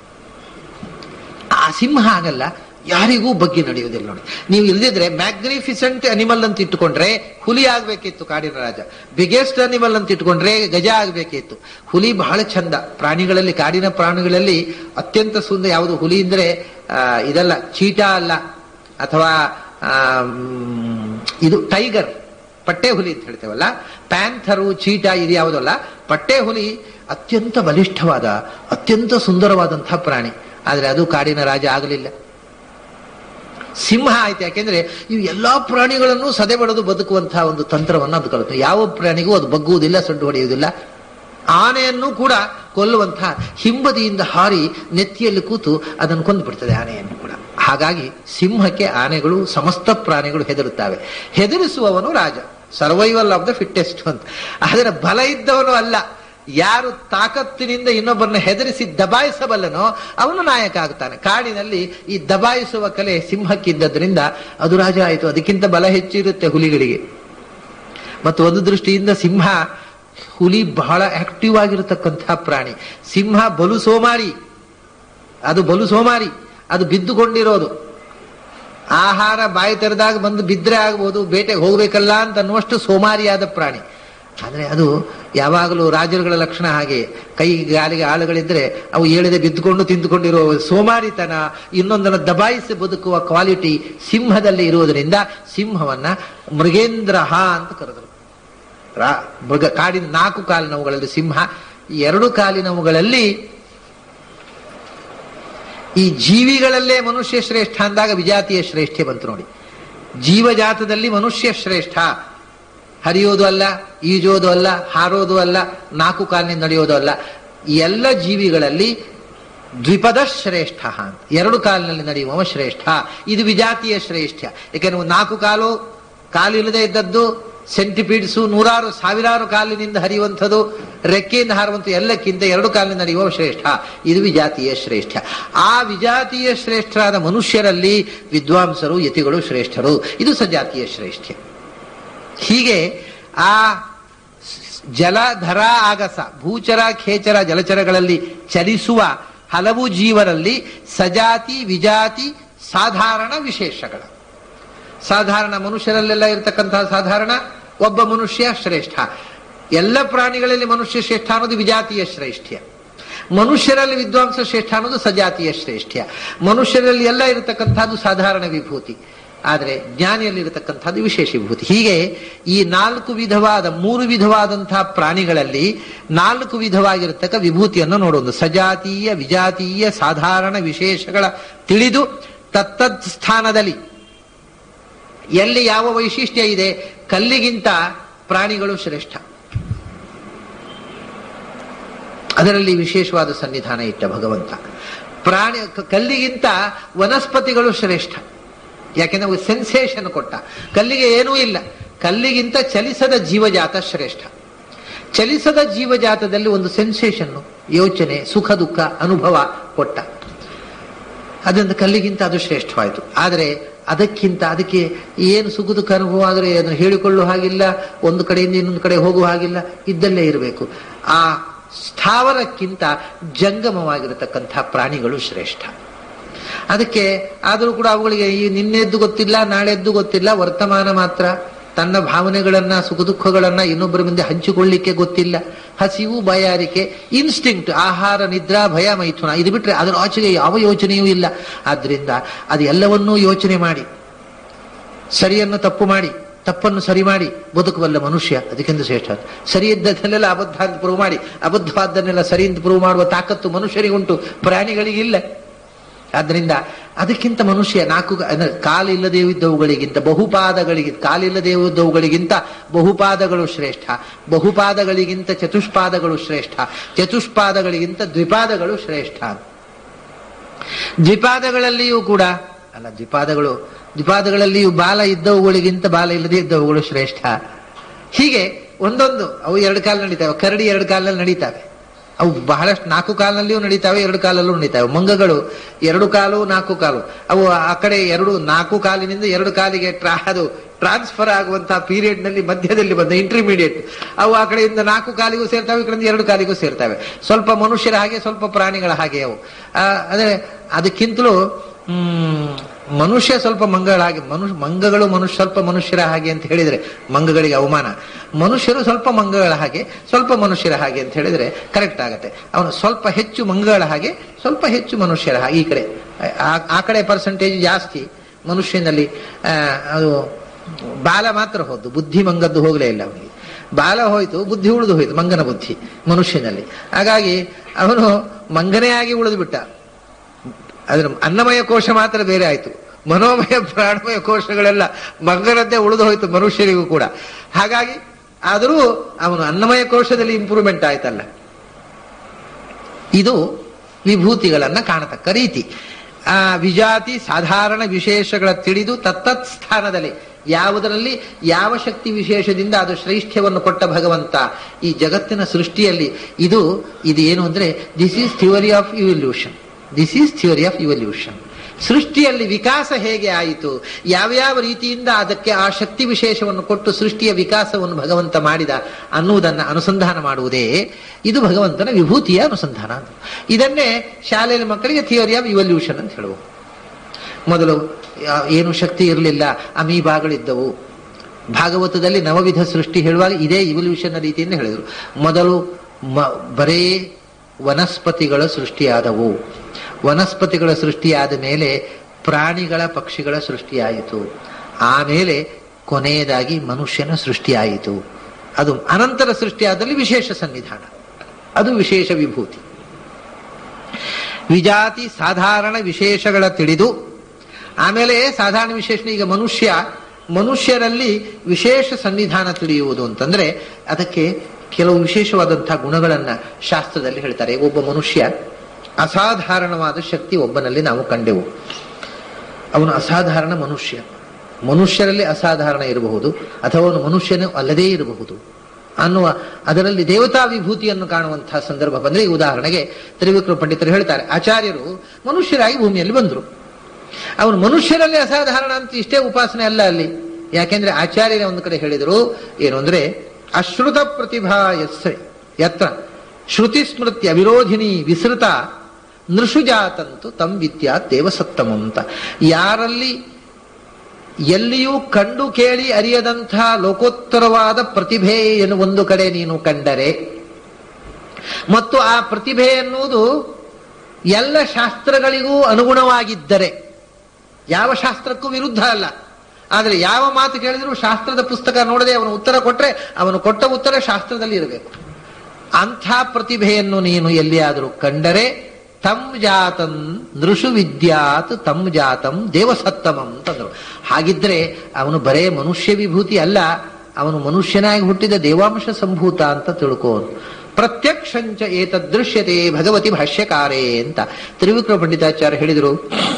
ಆ ಸಿಂಹ ಆಗಲ್ಲ ಯಾರಿಗೂ ಬಗ್ಗಿ ನಡೆಯುವುದಿಲ್ಲ ನೋಡಿ ನೀವು ಇಲ್ದಿದ್ರೆ ಮ್ಯಾಗ್ನಿಫಿಸೆಂಟ್ ಅನಿಮಲ್ ಅಂತ ಇಟ್ಟುಕೊಂಡ್ರೆ ಹುಲಿ ಆಗ್ಬೇಕಿತ್ತು ಕಾಡಿನ ರಾಜ ಬಿಗ್ಗೆಸ್ಟ್ ಅನಿಮಲ್ ಅಂತ ಇಟ್ಕೊಂಡ್ರೆ ಗಜ ಆಗ್ಬೇಕಿತ್ತು ಹುಲಿ ಬಹಳ ಚಂದ ಪ್ರಾಣಿಗಳಲ್ಲಿ ಕಾಡಿನ ಪ್ರಾಣಿಗಳಲ್ಲಿ ಅತ್ಯಂತ ಸುಂದರ ಯಾವುದು ಹುಲಿ ಅಂದ್ರೆ ಆ, ಇದಲ್ಲ ಚೀಟಾ ಅಲ್ಲ ಅಥವಾ ಆ, ಮ್, ಇದು ಟೈಗರ್ ಪಟ್ಟೆ ಹುಲಿ ಅಂತ ಹೇಳ್ತೇವಲ್ಲ ಪ್ಯಾಂಥರು ಚೀಟ ಇದು ಯಾವುದಲ್ಲ ಪಟ್ಟೆ ಹುಲಿ ಅತ್ಯಂತ ಬಲಿಷ್ಠವಾದ ಅತ್ಯಂತ ಸುಂದರವಾದಂತಹ ಪ್ರಾಣಿ ಆದ್ರೆ ಅದು ಕಾಡಿನ ರಾಜ ಆಗಲಿಲ್ಲ ಸಿಂಹ ಆಯ್ತು ಯಾಕೆಂದ್ರೆ ಇವು ಎಲ್ಲಾ ಪ್ರಾಣಿಗಳನ್ನು ಸದೆ ಬಡದು ಬದುಕುವಂತಹ ಒಂದು ತಂತ್ರವನ್ನು ಅದು ಕಲಿತು ಯಾವ ಪ್ರಾಣಿಗೂ ಅದು ಬಗ್ಗುವುದಿಲ್ಲ ಸೊಡ್ಡು ಹೊಡೆಯುವುದಿಲ್ಲ ಆನೆಯನ್ನು ಕೂಡ ಕೊಲ್ಲುವಂತಹ ಹಿಂಬದಿಯಿಂದ ಹಾರಿ ನೆತ್ತಿಯಲ್ಲಿ ಕೂತು ಅದನ್ನು ಕೊಂದು ಬಿಡ್ತದೆ ಆನೆಯನ್ನು ಕೂಡ ಹಾಗಾಗಿ ಸಿಂಹಕ್ಕೆ ಆನೆಗಳು ಸಮಸ್ತ ಪ್ರಾಣಿಗಳು ಹೆದರುತ್ತವೆ ಹೆದರಿಸುವವನು ರಾಜ ಸರ್ವೈವಲ್ ಆಫ್ ದ ಫಿಟ್ಟೆಸ್ಟ್ ಅಂತ ಆದರೆ ಬಲ ಇದ್ದವನು ಅಲ್ಲ ಯಾರು ತಾಕತ್ತಿನಿಂದ ಇನ್ನೊಬ್ಬರನ್ನ ಹೆದರಿಸಿ ದಬಾಯಿಸಬಲ್ಲನೋ ಅವನು ನಾಯಕ ಆಗ್ತಾನೆ ಕಾಡಿನಲ್ಲಿ ಈ ದಬಾಯಿಸುವ ಕಲೆ ಸಿಂಹಕ್ಕಿದ್ದದ್ರಿಂದ ಅದು ರಾಜ ಆಯಿತು ಅದಕ್ಕಿಂತ ಬಲ ಹೆಚ್ಚಿರುತ್ತೆ ಹುಲಿಗಳಿಗೆ ಮತ್ತು ಒಂದು ದೃಷ್ಟಿಯಿಂದ ಸಿಂಹ ಹುಲಿ ಬಹಳ ಆಕ್ಟಿವ್ ಆಗಿರತಕ್ಕಂತಹ ಪ್ರಾಣಿ ಸಿಂಹ ಬಲು ಸೋಮಾರಿ ಅದು ಬಲು ಸೋಮಾರಿ ಅದು ಬಿದ್ದುಕೊಂಡಿರೋದು ಆಹಾರ ಬಾಯಿ ತೆರೆದಾಗ ಬಂದು ಬಿದ್ರೆ ಆಗ್ಬೋದು ಬೇಟೆಗೆ ಹೋಗ್ಬೇಕಲ್ಲ ಅಂತ ಅನ್ನುವಷ್ಟು ಸೋಮಾರಿಯಾದ ಪ್ರಾಣಿ ಆದ್ರೆ ಅದು ಯಾವಾಗಲೂ ರಾಜರುಗಳ ಲಕ್ಷಣ ಹಾಗೆ ಕೈ ಗಾಲಿಗೆ ಆಳುಗಳಿದ್ರೆ ಅವು ಏಳದೆ ಬಿದ್ದುಕೊಂಡು ತಿಂದುಕೊಂಡಿರುವ ಸೋಮಾರಿತನ ಇನ್ನೊಂದನ್ನು ದಬಾಯಿಸಿ ಬದುಕುವ ಕ್ವಾಲಿಟಿ ಸಿಂಹದಲ್ಲಿ ಇರುವುದರಿಂದ ಸಿಂಹವನ್ನ ಮೃಗೇಂದ್ರ ಅಂತ ಕರೆದರು ರಾ ಮೃಗ ಕಾಡಿನ ನಾಲ್ಕು ಕಾಲಿನವುಗಳಲ್ಲಿ ಸಿಂಹ ಈ ಎರಡು ಕಾಲಿನವುಗಳಲ್ಲಿ ಈ ಜೀವಿಗಳಲ್ಲೇ ಮನುಷ್ಯ ಶ್ರೇಷ್ಠ ಅಂದಾಗ ವಿಜಾತಿಯ ಶ್ರೇಷ್ಠೆ ಬಂತು ನೋಡಿ ಜೀವಜಾತದಲ್ಲಿ ಮನುಷ್ಯ ಶ್ರೇಷ್ಠ ಹರಿಯೋದು ಅಲ್ಲ ಈಜೋದು ಅಲ್ಲ ಹಾರೋದು ಅಲ್ಲ ನಾಲ್ಕು ಕಾಲಿನಿಂದ ನಡೆಯೋದು ಅಲ್ಲ ಈ ಎಲ್ಲ ಜೀವಿಗಳಲ್ಲಿ ದ್ವಿಪದ ಶ್ರೇಷ್ಠ ಅಂತ ಎರಡು ಕಾಲಿನಲ್ಲಿ ನಡೆಯುವವ ಶ್ರೇಷ್ಠ ಇದು ವಿಜಾತಿಯ ಶ್ರೇಷ್ಠ ಯಾಕೆಂದ್ರೆ ನಾಲ್ಕು ಕಾಲು ಕಾಲಿಲ್ಲದೆ ಇದ್ದದ್ದು ಸೆಂಟಿಪೀಡ್ಸು ನೂರಾರು ಸಾವಿರಾರು ಕಾಲಿನಿಂದ ಹರಿಯುವಂಥದ್ದು ರೆಕ್ಕೆಯಿಂದ ಹಾರುವಂಥ ಎಲ್ಲಕ್ಕಿಂತ ಎರಡು ಕಾಲಿನಿಂದ ಹರಿಯುವ ಶ್ರೇಷ್ಠ ಇದು ವಿಜಾತೀಯ ಶ್ರೇಷ್ಠ ಆ ವಿಜಾತೀಯ ಶ್ರೇಷ್ಠರಾದ ಮನುಷ್ಯರಲ್ಲಿ ವಿದ್ವಾಂಸರು ಯತಿಗಳು ಶ್ರೇಷ್ಠರು ಇದು ಸಜಾತೀಯ ಶ್ರೇಷ್ಠ ಹೀಗೆ ಆ ಜಲಧರ ಆಗಸ ಭೂಚರ ಖೇಚರ ಜಲಚರಗಳಲ್ಲಿ ಚಲಿಸುವ ಹಲವು ಜೀವರಲ್ಲಿ ಸಜಾತಿ ವಿಜಾತಿ ಸಾಧಾರಣ ವಿಶೇಷಗಳ ಸಾಧಾರಣ ಮನುಷ್ಯರಲ್ಲೆಲ್ಲ ಇರತಕ್ಕಂತಹ ಸಾಧಾರಣ ಒಬ್ಬ ಮನುಷ್ಯ ಶ್ರೇಷ್ಠ ಎಲ್ಲ ಪ್ರಾಣಿಗಳಲ್ಲಿ ಮನುಷ್ಯ ಶ್ರೇಷ್ಠ ಅನ್ನೋದು ವಿಜಾತೀಯ ಶ್ರೇಷ್ಠ್ಯ ಮನುಷ್ಯರಲ್ಲಿ ವಿದ್ವಾಂಸ ಶ್ರೇಷ್ಠ ಅನ್ನೋದು ಸಜಾತೀಯ ಶ್ರೇಷ್ಠ್ಯ ಮನುಷ್ಯರಲ್ಲಿ ಎಲ್ಲ ಇರತಕ್ಕಂಥದ್ದು ಸಾಧಾರಣ ವಿಭೂತಿ ಆದರೆ ಜ್ಞಾನಿಯಲ್ಲಿ ಇರತಕ್ಕಂಥದ್ದು ವಿಶೇಷ ವಿಭೂತಿ ಹೀಗೆ ಈ ನಾಲ್ಕು ವಿಧವಾದ ಮೂರು ವಿಧವಾದಂತಹ ಪ್ರಾಣಿಗಳಲ್ಲಿ ನಾಲ್ಕು ವಿಧವಾಗಿರತಕ್ಕ ವಿಭೂತಿಯನ್ನು ನೋಡೋದು ಸಜಾತೀಯ ವಿಜಾತೀಯ ಸಾಧಾರಣ ವಿಶೇಷಗಳ ತಿಳಿದು ತತ್ತದ್ ಸ್ಥಾನದಲ್ಲಿ ಎಲ್ಲಿ ಯಾವ ವೈಶಿಷ್ಟ್ಯ ಇದೆ ಕಲ್ಲಿಗಿಂತ ಪ್ರಾಣಿಗಳು ಶ್ರೇಷ್ಠ ಅದರಲ್ಲಿ ವಿಶೇಷವಾದ ಸನ್ನಿಧಾನ ಇಟ್ಟ ಭಗವಂತ ಪ್ರಾಣಿ ಕ- ಕಲ್ಲಿಗಿಂತ ವನಸ್ಪತಿಗಳು ಶ್ರೇಷ್ಠ ಯಾಕೆಂದ್ರೆ ಸೆನ್ಸೇಷನ್ ಕೊಟ್ಟ ಕಲ್ಲಿಗೆ ಏನೂ ಇಲ್ಲ ಕಲ್ಲಿಗಿಂತ ಚಲಿಸದ ಜೀವಜಾತ ಶ್ರೇಷ್ಠ ಚಲಿಸದ ಜೀವಜಾತದಲ್ಲಿ ಒಂದು ಸೆನ್ಸೇಷನ್ ಯೋಚನೆ ಸುಖ ದುಃಖ ಅನುಭವ ಕೊಟ್ಟ ಅದರಿಂದ ಕಲ್ಲಿಗಿಂತ ಅದು ಶ್ರೇಷ್ಠವಾಯಿತು ಆದರೆ ಅದಕ್ಕಿಂತ ಅದಕ್ಕೆ ಏನು ಸುಖ ದುಃಖ ಅನುಭವ ಆದರೆ ಅದನ್ನು ಹೇಳಿಕೊಳ್ಳುವ ಹಾಗಿಲ್ಲ ಒಂದು ಕಡೆಯಿಂದ ಇನ್ನೊಂದು ಕಡೆ ಹೋಗುವ ಹಾಗಿಲ್ಲ ಇದ್ದಲ್ಲೇ ಇರಬೇಕು ಆ ಸ್ಥಾವರಕ್ಕಿಂತ ಜಂಗಮವಾಗಿರತಕ್ಕಂಥ ಪ್ರಾಣಿಗಳು ಶ್ರೇಷ್ಠ ಅದಕ್ಕೆ ಆದರೂ ಕೂಡ ಅವುಗಳಿಗೆ ಈ ನಿನ್ನೆದ್ದು ಗೊತ್ತಿಲ್ಲ ನಾಳೆದ್ದು ಗೊತ್ತಿಲ್ಲ ವರ್ತಮಾನ ಮಾತ್ರ ತನ್ನ ಭಾವನೆಗಳನ್ನ ಸುಖ ದುಃಖಗಳನ್ನ ಇನ್ನೊಬ್ಬರ ಮುಂದೆ ಹಂಚಿಕೊಳ್ಳಿಕ್ಕೆ ಗೊತ್ತಿಲ್ಲ ಹಸಿವು ಬಯಾರಿಕೆ ಇನ್ಸ್ಟಿಂಕ್ಟ್ ಆಹಾರ ನಿದ್ರಾ ಭಯ ಮೈಥುನ ಇದು ಬಿಟ್ರೆ ಅದರ ಆಚೆಗೆ ಯಾವ ಯೋಚನೆಯೂ ಇಲ್ಲ ಆದ್ರಿಂದ ಅದು ಎಲ್ಲವನ್ನೂ ಯೋಚನೆ ಮಾಡಿ ಸರಿಯನ್ನು ತಪ್ಪು ಮಾಡಿ ತಪ್ಪನ್ನು ಸರಿ ಮಾಡಿ ಬದುಕಬಲ್ಲ ಮನುಷ್ಯ ಅದಕ್ಕಿಂತ ಶ್ರೇಷ್ಠ ಸರಿ ಇದ್ದದನ್ನೆಲ್ಲ ಅಬದ್ಧ ಅಂತ ಪ್ರೂವ್ ಮಾಡಿ ಅಬದ್ಧವಾದ್ದನ್ನೆಲ್ಲ ಸರಿ ಅಂತ ಪ್ರೂವ್ ಮಾಡುವ ತಾಕತ್ತು ಮನುಷ್ಯರಿಗುಂಟು ಪ್ರಾಣಿಗಳಿಗಿಲ್ಲ ಆದ್ದರಿಂದ ಅದಕ್ಕಿಂತ ಮನುಷ್ಯ ನಾಲ್ಕು ಅಂದ್ರೆ ಕಾಲಿಲ್ಲದೆ ಇದ್ದವುಗಳಿಗಿಂತ ಬಹುಪಾದಗಳಿಗೆ ಕಾಲಿಲ್ಲದೆ ಇದ್ದವುಗಳಿಗಿಂತ ಬಹುಪಾದಗಳು ಶ್ರೇಷ್ಠ ಬಹುಪಾದಗಳಿಗಿಂತ ಚತುಷ್ಪಾದಗಳು ಶ್ರೇಷ್ಠ ಚತುಷ್ಪಾದಗಳಿಗಿಂತ ದ್ವಿಪಾದಗಳು ಶ್ರೇಷ್ಠ ದ್ವಿಪಾದಗಳಲ್ಲಿಯೂ ಕೂಡ ಅಲ್ಲ ದ್ವಿಪಾದಗಳು ದ್ವಿಪಾದಗಳಲ್ಲಿಯೂ ಬಾಲ ಇದ್ದವುಗಳಿಗಿಂತ ಬಾಲ ಇಲ್ಲದೆ ಇದ್ದವುಗಳು ಶ್ರೇಷ್ಠ ಹೀಗೆ ಒಂದೊಂದು ಅವು ಎರಡು ಕಾಲು ನಡೀತಾವೆ ಕರಡಿ ಎರಡು ಕಾಲಲ್ಲಿ ನಡೀತಾವೆ ಅವು ಬಹಳಷ್ಟು ನಾಲ್ಕು ಕಾಲಿನಲ್ಲಿಯೂ ನಡೀತಾವೆ ಎರಡು ಕಾಲಲ್ಲೂ ನಡೀತಾವೆ ಮಂಗಗಳು ಎರಡು ಕಾಲು ನಾಲ್ಕು ಕಾಲು ಅವು ಆ ಕಡೆ ಎರಡು ನಾಲ್ಕು ಕಾಲಿನಿಂದ ಎರಡು ಕಾಲಿಗೆ ಟ್ರಾ ಅದು ಟ್ರಾನ್ಸ್ಫರ್ ಆಗುವಂತಹ ಪೀರಿಯಡ್ ನಲ್ಲಿ ಮಧ್ಯದಲ್ಲಿ ಬಂದ ಇಂಟರ್ಮೀಡಿಯೇಟ್ ಅವು ಆ ಕಡೆಯಿಂದ ನಾಲ್ಕು ಕಾಲಿಗೂ ಸೇರ್ತಾವೆ ಈ ಕಡೆಯಿಂದ ಎರಡು ಕಾಲಿಗೂ ಸೇರ್ತವೆ ಸ್ವಲ್ಪ ಮನುಷ್ಯರ ಹಾಗೆ ಸ್ವಲ್ಪ ಪ್ರಾಣಿಗಳ ಹಾಗೆ ಅವು ಆ, ಅಂದ್ರೆ ಅದಕ್ಕಿಂತಲೂ ಹ್ಮ್ ಮನುಷ್ಯ ಸ್ವಲ್ಪ ಮಂಗಳ ಹಾಗೆ ಮನುಷ್ಯ ಮಂಗಗಳು ಮನುಷ್ಯ ಸ್ವಲ್ಪ ಮನುಷ್ಯರ ಹಾಗೆ ಅಂತ ಹೇಳಿದ್ರೆ ಮಂಗಗಳಿಗೆ ಅವಮಾನ ಮನುಷ್ಯರು ಸ್ವಲ್ಪ ಮಂಗಗಳ ಹಾಗೆ ಸ್ವಲ್ಪ ಮನುಷ್ಯರ ಹಾಗೆ ಅಂತ ಹೇಳಿದ್ರೆ ಕರೆಕ್ಟ್ ಆಗತ್ತೆ ಅವನು ಸ್ವಲ್ಪ ಹೆಚ್ಚು ಮಂಗಗಳ ಹಾಗೆ ಸ್ವಲ್ಪ ಹೆಚ್ಚು ಮನುಷ್ಯರ ಹಾಗೆ ಈ ಕಡೆ ಆ- ಆ ಕಡೆ ಪರ್ಸೆಂಟೇಜ್ ಜಾಸ್ತಿ ಮನುಷ್ಯನಲ್ಲಿ ಆ, ಅದು ಬಾಲ ಮಾತ್ರ ಹೋದ್ದು ಬುದ್ಧಿ ಮಂಗದ್ದು ಹೋಗಲೇ ಇಲ್ಲ ಅವನಿಗೆ ಬಾಲ ಹೋಯ್ತು ಬುದ್ಧಿ ಉಳಿದು ಹೋಯ್ತು ಮಂಗನ ಬುದ್ಧಿ ಮನುಷ್ಯನಲ್ಲಿ ಹಾಗಾಗಿ ಅವನು ಮಂಗನೇ ಆಗಿ ಉಳಿದು ಬಿಟ್ಟ ಅದ್ರ ಅನ್ನಮಯ ಕೋಶ ಮಾತ್ರ ಬೇರೆ ಆಯ್ತು ಮನೋಮಯ ಪ್ರಾಣಮಯ ಕೋಶಗಳೆಲ್ಲ ಮಂಗನದ್ದೇ ಉಳಿದು ಹೋಯ್ತು ಮನುಷ್ಯರಿಗೂ ಕೂಡ ಹಾಗಾಗಿ ಆದರೂ ಅವನು ಅನ್ನಮಯ ಕೋಶದಲ್ಲಿ ಇಂಪ್ರೂವ್ಮೆಂಟ್ ಆಯ್ತಲ್ಲ ಇದು ವಿಭೂತಿಗಳನ್ನ ಕಾಣತಕ್ಕ ರೀತಿ ಆ ವಿಜಾತಿ ಸಾಧಾರಣ ವಿಶೇಷಗಳ ತಿಳಿದು ತತ್ತತ್ ಸ್ಥಾನದಲ್ಲಿ ಯಾವುದರಲ್ಲಿ ಯಾವ ಶಕ್ತಿ ವಿಶೇಷದಿಂದ ಅದು ಶ್ರೇಷ್ಠ್ಯವನ್ನು ಕೊಟ್ಟ ಭಗವಂತ ಈ ಜಗತ್ತಿನ ಸೃಷ್ಟಿಯಲ್ಲಿ ಇದು ಇದು ಏನು ಅಂದ್ರೆ this is theory of evolution this is theory of evolution ಸೃಷ್ಟಿಯಲ್ಲಿ ವಿಕಾಸ ಹೇಗೆ ಆಯಿತು ಯಾವ್ಯಾವ ರೀತಿಯಿಂದ ಅದಕ್ಕೆ ಆ ಶಕ್ತಿ ವಿಶೇಷವನ್ನು ಕೊಟ್ಟು ಸೃಷ್ಟಿಯ ವಿಕಾಸವನ್ನು ಭಗವಂತ ಮಾಡಿದ ಅನ್ನುವುದನ್ನು ಅನುಸಂಧಾನ ಮಾಡುವುದೇ ಇದು ಭಗವಂತನ ವಿಭೂತಿಯ ಅನುಸಂಧಾನ ಅಂತ ಇದನ್ನೇ ಶಾಲೆಯಲ್ಲಿ ಮಕ್ಕಳಿಗೆ ಥಿಯರಿ ಆಫ್ ಇವಲ್ಯೂಷನ್ ಅಂತ ಹೇಳುವ ಮೊದಲು ಯಾ- ಏನು ಶಕ್ತಿ ಇರಲಿಲ್ಲ ಅಮೀಬಾಗಳಿದ್ದವು ಭಾಗವತದಲ್ಲಿ ನವವಿಧ ಸೃಷ್ಟಿ ಹೇಳುವಾಗ ಇದೇ ಇವಲ್ಯೂಷನ್ ರೀತಿಯಿಂದ ಹೇಳಿದರು ಮೊದಲು ಮ- ಬರೇ ವನಸ್ಪತಿಗಳ ಸೃಷ್ಟಿಯಾದವು ವನಸ್ಪತಿಗಳ ಸೃಷ್ಟಿಯಾದ ಮೇಲೆ ಪ್ರಾಣಿಗಳ ಪಕ್ಷಿಗಳ ಸೃಷ್ಟಿಯಾಯಿತು ಆಮೇಲೆ ಕೊನೆಯದಾಗಿ ಮನುಷ್ಯನ ಸೃಷ್ಟಿಯಾಯಿತು ಅದು ಅನಂತರ ಸೃಷ್ಟಿಯಾದಲ್ಲಿ ವಿಶೇಷ ಸನ್ನಿಧಾನ ಅದು ವಿಶೇಷ ವಿಭೂತಿ ವಿಜಾತಿ ಸಾಧಾರಣ ವಿಶೇಷಗಳ ತಿಳಿದು ಆಮೇಲೆ ಸಾಧಾರಣ ವಿಶೇಷಣ ಈಗ ಮನುಷ್ಯ ಮನುಷ್ಯರಲ್ಲಿ ವಿಶೇಷ ಸನ್ನಿಧಾನ ತಿಳಿಯುವುದು ಅಂತಂದ್ರೆ ಅದಕ್ಕೆ ಕೆಲವು ವಿಶೇಷವಾದಂತಹ ಗುಣಗಳನ್ನ ಶಾಸ್ತ್ರದಲ್ಲಿ ಹೇಳ್ತಾರೆ ಒಬ್ಬ ಮನುಷ್ಯ ಅಸಾಧಾರಣವಾದ ಶಕ್ತಿ ಒಬ್ಬನಲ್ಲಿ ನಾವು ಕಂಡೆವು ಅವನು ಅಸಾಧಾರಣ ಮನುಷ್ಯ ಮನುಷ್ಯರಲ್ಲಿ ಅಸಾಧಾರಣ ಇರಬಹುದು ಅಥವಾ ಅವನು ಮನುಷ್ಯನು ಅಲ್ಲದೇ ಇರಬಹುದು ಅನ್ನುವ ಅದರಲ್ಲಿ ದೇವತಾ ವಿಭೂತಿಯನ್ನು ಕಾಣುವಂತಹ ಸಂದರ್ಭ ಬಂದ್ರೆ ಈ ಉದಾಹರಣೆಗೆ ತ್ರಿವಿಕ್ರಮ ಪಂಡಿತರು ಹೇಳ್ತಾರೆ ಆಚಾರ್ಯರು ಮನುಷ್ಯರಾಗಿ ಭೂಮಿಯಲ್ಲಿ ಬಂದರು ಅವನು ಮನುಷ್ಯರಲ್ಲಿ ಅಸಾಧಾರಣ ಅಂತ ಇಷ್ಟೇ ಉಪಾಸನೆ ಅಲ್ಲ ಅಲ್ಲಿ ಯಾಕೆಂದ್ರೆ ಆಚಾರ್ಯರೇ ಒಂದು ಕಡೆ ಹೇಳಿದರು ಏನು ಅಂದ್ರೆ ಅಶ್ರುತ ಪ್ರತಿಭಾ ಯಸ್ಸೆ ಯತ್ರ ಶ್ರುತಿ ಸ್ಮೃತಿ ಅವಿರೋಧಿನಿ ವಿಸೃತ ನೃಷುಜಾತಂತು ತಂ ವಿದ್ಯಾ ದೇವಸತ್ತಮಂ ಅಂತ ಯಾರಲ್ಲಿ ಎಲ್ಲಿಯೂ ಕಂಡು ಕೇಳಿ ಅರಿಯದಂಥ ಲೋಕೋತ್ತರವಾದ ಪ್ರತಿಭೆ ಎನ್ನು ಒಂದು ಕಡೆ ನೀನು ಕಂಡರೆ ಮತ್ತು ಆ ಪ್ರತಿಭೆ ಎನ್ನುವುದು ಎಲ್ಲ ಶಾಸ್ತ್ರಗಳಿಗೂ ಅನುಗುಣವಾಗಿದ್ದರೆ ಯಾವ ಶಾಸ್ತ್ರಕ್ಕೂ ವಿರುದ್ಧ ಅಲ್ಲ ಆದರೆ ಯಾವ ಮಾತು ಕೇಳಿದರೂ ಶಾಸ್ತ್ರದ ಪುಸ್ತಕ ನೋಡದೆ ಅವನು ಉತ್ತರ ಕೊಟ್ರೆ ಅವನು ಕೊಟ್ಟ ಉತ್ತರ ಶಾಸ್ತ್ರದಲ್ಲಿ ಇರಬೇಕು ಅಂಥ ಪ್ರತಿಭೆಯನ್ನು ನೀನು ಎಲ್ಲಿಯಾದರೂ ಕಂಡರೆ ತಮ್ ಜಾತಂ ನೃಷು ವಿದ್ಯಾತ್ ತಮ್ ಜಾತಂ ದೇವಸತ್ತಮಂ ಅಂತಂದ್ರು ಹಾಗಿದ್ರೆ ಅವನು ಬರೇ ಮನುಷ್ಯ ವಿಭೂತಿ ಅಲ್ಲ ಅವನು ಮನುಷ್ಯನಾಗಿ ಹುಟ್ಟಿದ ದೇವಾಂಶ ಸಂಭೂತ ಅಂತ ತಿಳ್ಕೋನು ಪ್ರತ್ಯಕ್ಷಂಚ ಏತದೃಶ್ಯತೆ ಭಗವತಿ ಭಾಷ್ಯಕಾರೇ ಅಂತ ತ್ರಿವಿಕ್ರಮ ಪಂಡಿತಾಚಾರ್ಯ ಹೇಳಿದರು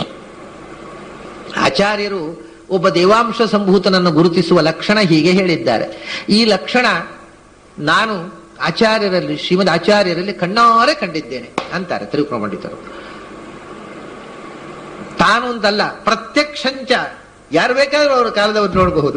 ಆಚಾರ್ಯರು ಒಬ್ಬ ದೇವಾಂಶ ಸಂಭೂತನನ್ನು ಗುರುತಿಸುವ ಲಕ್ಷಣ ಹೀಗೆ ಹೇಳಿದ್ದಾರೆ ಈ ಲಕ್ಷಣ ನಾನು ಆಚಾರ್ಯರಲ್ಲಿ ಶ್ರೀಮದ್ ಆಚಾರ್ಯರಲ್ಲಿ ಕಣ್ಣಾರೆ ಕಂಡಿದ್ದೇನೆ ಅಂತಾರೆ ತ್ರಿವಿಕ್ರಮ ಪಂಡಿತರು ತಾನು ಅಂತಲ್ಲ ಪ್ರತ್ಯಕ್ಷಂಚ ಯಾರು ಬೇಕಾದ್ರೂ ಅವರ ಕಾಲದವರು ನೋಡಬಹುದು